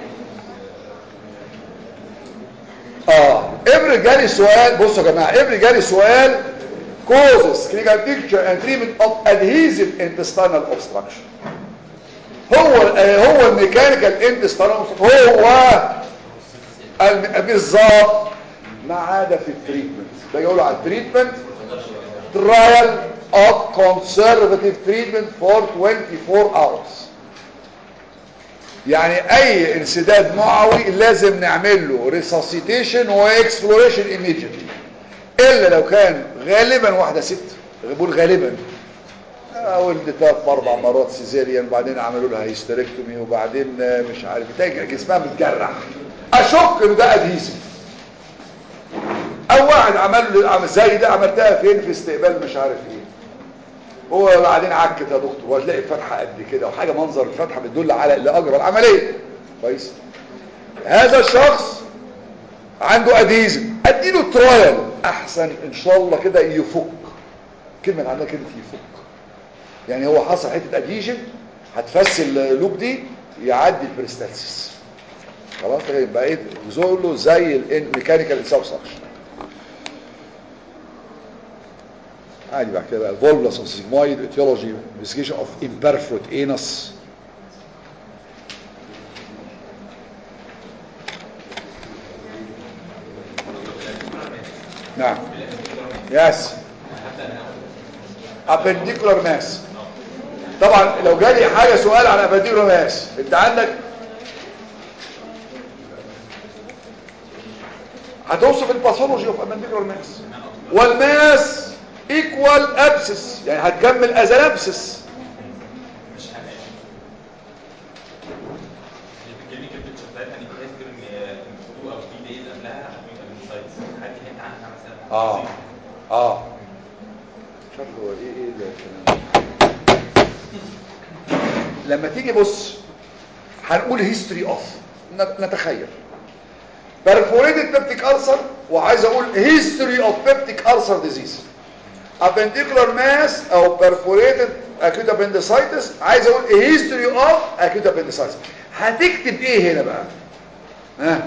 اه افرض جالي سؤال بصوا يا جماعه افرض جالي سؤال causes clinical picture and treatment of adhesive intestinal obstruction هو آه هو الميكانيكال intestinal هو الم- بالظبط ما عدا في التريتمنت ده يقولوا على التريتمنت trial of conservative treatment for 24 hours يعني اي انسداد معوي لازم نعمل له ريساسيتيشن واكسبلوريشن immediately الا لو كان غالبا واحده ست بقول غالبا آه، ولدت ثلاث اربع مرات سيزيريان وبعدين عملوا لها هيستريكتومي وبعدين آه، مش عارف تاجي جسمها متجرح اشك ان ده ادهيسيف او واحد عمل له عمل زي ده عملتها فين في استقبال مش عارف ايه هو بعدين عكت يا دكتور وهتلاقي فتحه قد كده وحاجه منظر الفتحه بتدل على اللي اجرى العمليه كويس هذا الشخص عنده اديزم اديله ترايل احسن ان شاء الله كده يفك كلمه عندنا كلمه يفك يعني هو حصل حته اديجن هتفسل اللوب دي يعدي البريستالسيس خلاص كده يبقى ايه زوله زي الميكانيكال انسبسكشن عادي بعد كده بقى الفولفلس اوف سيجمويد اتيولوجي انفستيجيشن اوف امبرفورت انس نعم يس appendicular mass طبعا لو جالي حاجه سؤال عن appendicular mass انت عندك هتوصف الباثولوجي اوف appendicular mass والماس ايكوال ابسس يعني هتكمل از ابسس اه اه شكله ايه ايه ده الكلام ده؟ لما تيجي بص هنقول هيستوري اوف نتخيل perforated peptic ulcer وعايز اقول history of peptic ulcer disease appendicular mass او perforated acute appendicitis عايز اقول history of acute appendicitis هتكتب ايه هنا بقى ها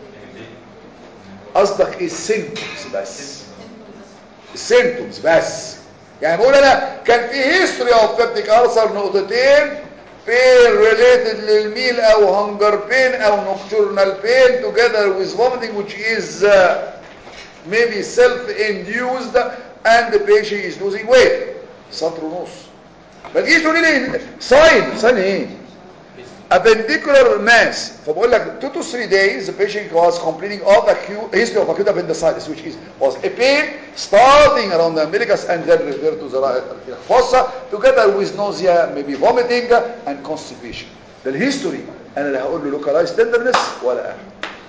قصدك ايه السيمبتومز بس السيمبتومز بس يعني بقول انا كان في هيستوري اوف بيبتيك ألسر نقطتين بين ريليتد للميل او هنجر بين او نوكتورنال بين together with vomiting which is uh, maybe self-induced and the patient is losing weight سطر ونص ما تجيش تقولي لي ساين ساين ايه appendicular mass فبقول لك 2 to 3 days the patient was complaining of acute history of acute appendicitis which is was a pain starting around the umbilicus and then referred to the right fossa together with nausea maybe vomiting and constipation ده الهيستوري انا لا هقول له localized tenderness ولا أهل.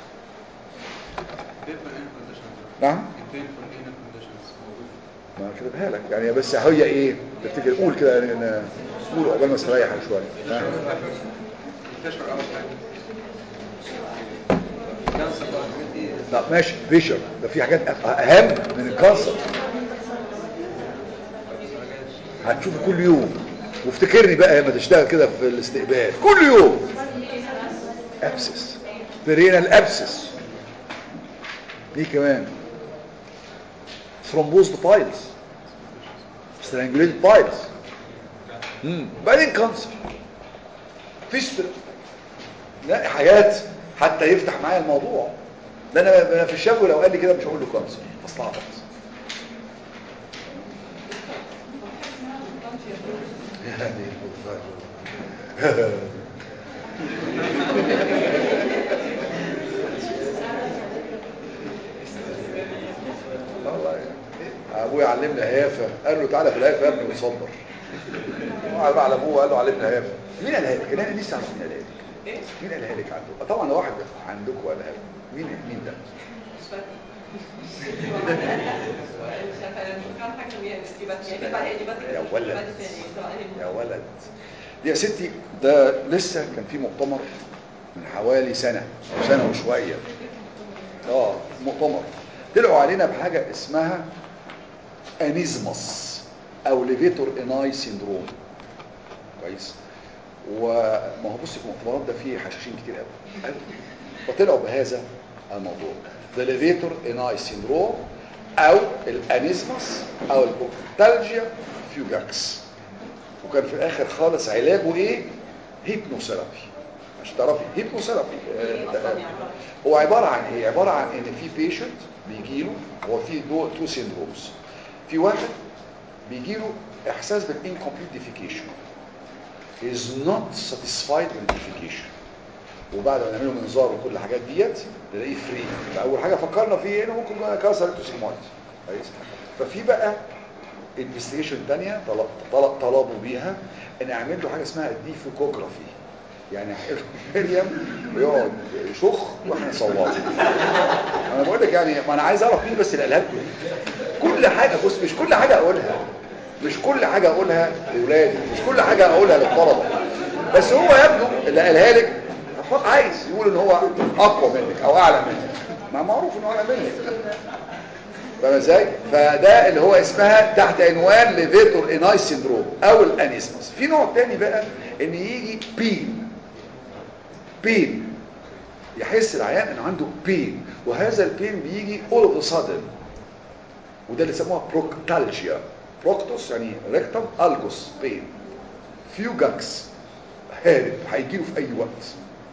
painful in conditions نعم painful in conditions ما كتبها لك يعني بس هي ايه تفتكر قول كده يعني أنا- قول عقبال ما استريح شويه ها؟ منتشر اول حاجه كانسر بقى الحاجات دي لا ماشي فيشر ده في حاجات اهم من الكانسر هتشوفه كل يوم وافتكرني بقى لما تشتغل كده في الاستقبال كل يوم ابسس برينال ابسس دي كمان ثرومبوزد بايلز سترانجوليتد بايلز امم بعدين كانسر فيستر لا حاجات حتى يفتح معايا الموضوع ده انا أنا في الشفوي لو قال لي كده مش هقول له كانسر اصلا والله ابويا علمنا هيافه قال له تعالى في الهيافه يا ابني وتصبر وقعد بقى على ابوه قال له علمنا هيافه مين قالها لك انا لسه عارف مين قالها لك مين قالها لك عنده طبعا ده واحد عندكم قالها لك مين مين ده يا ولد يا ولد دي يا ستي ده لسه كان في مؤتمر من حوالي سنة أو سنة وشوية اه مؤتمر طلعوا علينا بحاجة اسمها انيزمس او ليفيتور اناي سيندروم كويس وما هو بص المؤتمرات ده فيه حشاشين كتير قوي قوي فطلعوا بهذا الموضوع the levator اناي سيندروم او الانيزمس او البوكتالجيا فيوجاكس وكان في الاخر خالص علاجه ايه هيبنوثيرابي عشان تعرفي هيبنوثيرابي آه، ده- هو عبارة عن ايه عبارة عن ان في بيشنت بيجي له هو في دو تو سيندرومز في واحد بيجي له احساس بالانكمبليت ديفيكيشن is not satisfied with defecation وبعد ما نعمله منظار وكل الحاجات ديت نلاقيه فري فاول حاجه فكرنا فيه انه ممكن يكون كانسر التوسيمويد كويس ففي بقى انفستيجيشن ثانيه طلب طلب طلبوا بيها ان اعمل له حاجه اسمها الديفوكوجرافي يعني مريم بيقعد يشخ واحنا نصوره انا بقول لك يعني ما انا عايز اعرف مين بس اللي قالها لكم كل حاجه بص مش كل حاجه اقولها مش كل حاجه اقولها لاولادي مش كل حاجه اقولها للطلبه بس هو يبدو اللي قالها لك عايز يقول ان هو اقوى منك او اعلى منك ما معروف انه اعلى منك فاهم ازاي فده اللي هو اسمها تحت عنوان ليفيتور اناي سيندروم او الانيسمس في نوع تاني بقى ان يجي بين بين يحس العيان انه عنده بين وهذا البين بيجي all of a sudden وده اللي يسموها بروكتالجيا بروكتوس يعني ريكتم الجوس بين فيوجاكس هارب هيجيله في اي وقت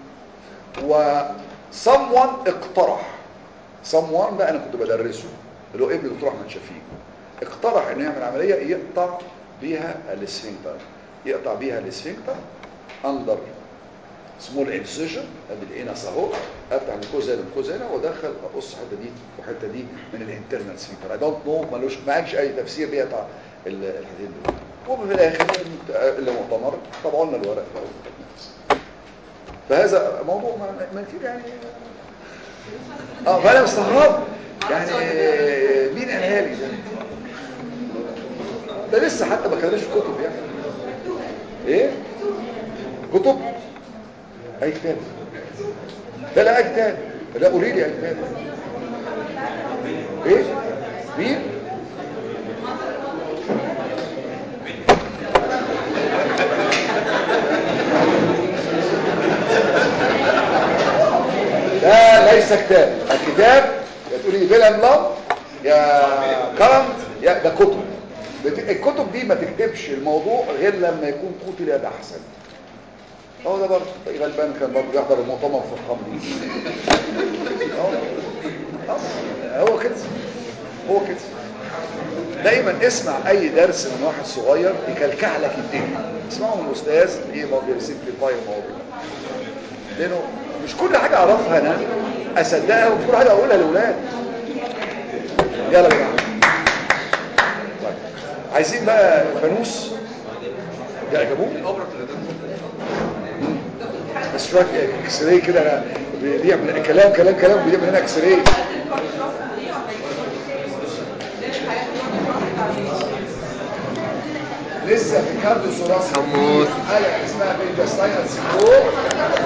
و someone اقترح someone بقى انا كنت بدرسه اللي هو ابن دكتور احمد شفيق اقترح انه يعمل عمليه يقطع بيها الاسفنكتر يقطع بيها الاسفنكتر اندر سمول انسيجن ادي الانس اهو افتح الكوزه للكوزه هنا وادخل اقص الحته دي والحته دي من الانترنال سفنكتر اي دونت نو ملوش ما عادش اي تفسير بيقطع ال- الحتتين دول وفي الاخر اللي مؤتمر طبعوا لنا الورق ده فهذا موضوع ما ما كده يعني اه فانا مستغرب يعني مين ده لسه حتى ما كانش في كتب يعني ايه كتب اي كتاب لا لا اي كتاب لا قولي لي اي كتاب ايه مين ده ليس كتاب الكتاب يا تقولي فيلم لاف يا كرنت يا ده كتب بت- الكتب دي ما تكتبش الموضوع غير لما يكون قتل يد احسن هو ده برضه تلاقي غلبان كان برضه يحضر المؤتمر في الخمر اه هو كده هو كده دايما اسمع اي درس من واحد صغير يكلكع لك الدنيا اسمعه من الاستاذ ايه برضه يسمبليفاي الموضوع لانه مش كل حاجه اعرفها انا اصدقها ومش كل حاجه اقولها لاولاد يلا يا جماعه طيب. عايزين بقى فانوس ده جابوه بس شويه اكس راي كده أنا بيعمل كلام كلام كلام بيعمل هنا اكس راي لسه في كارديو ثوراسي حمود. حاله اسمها بيجاستاينال سيندروم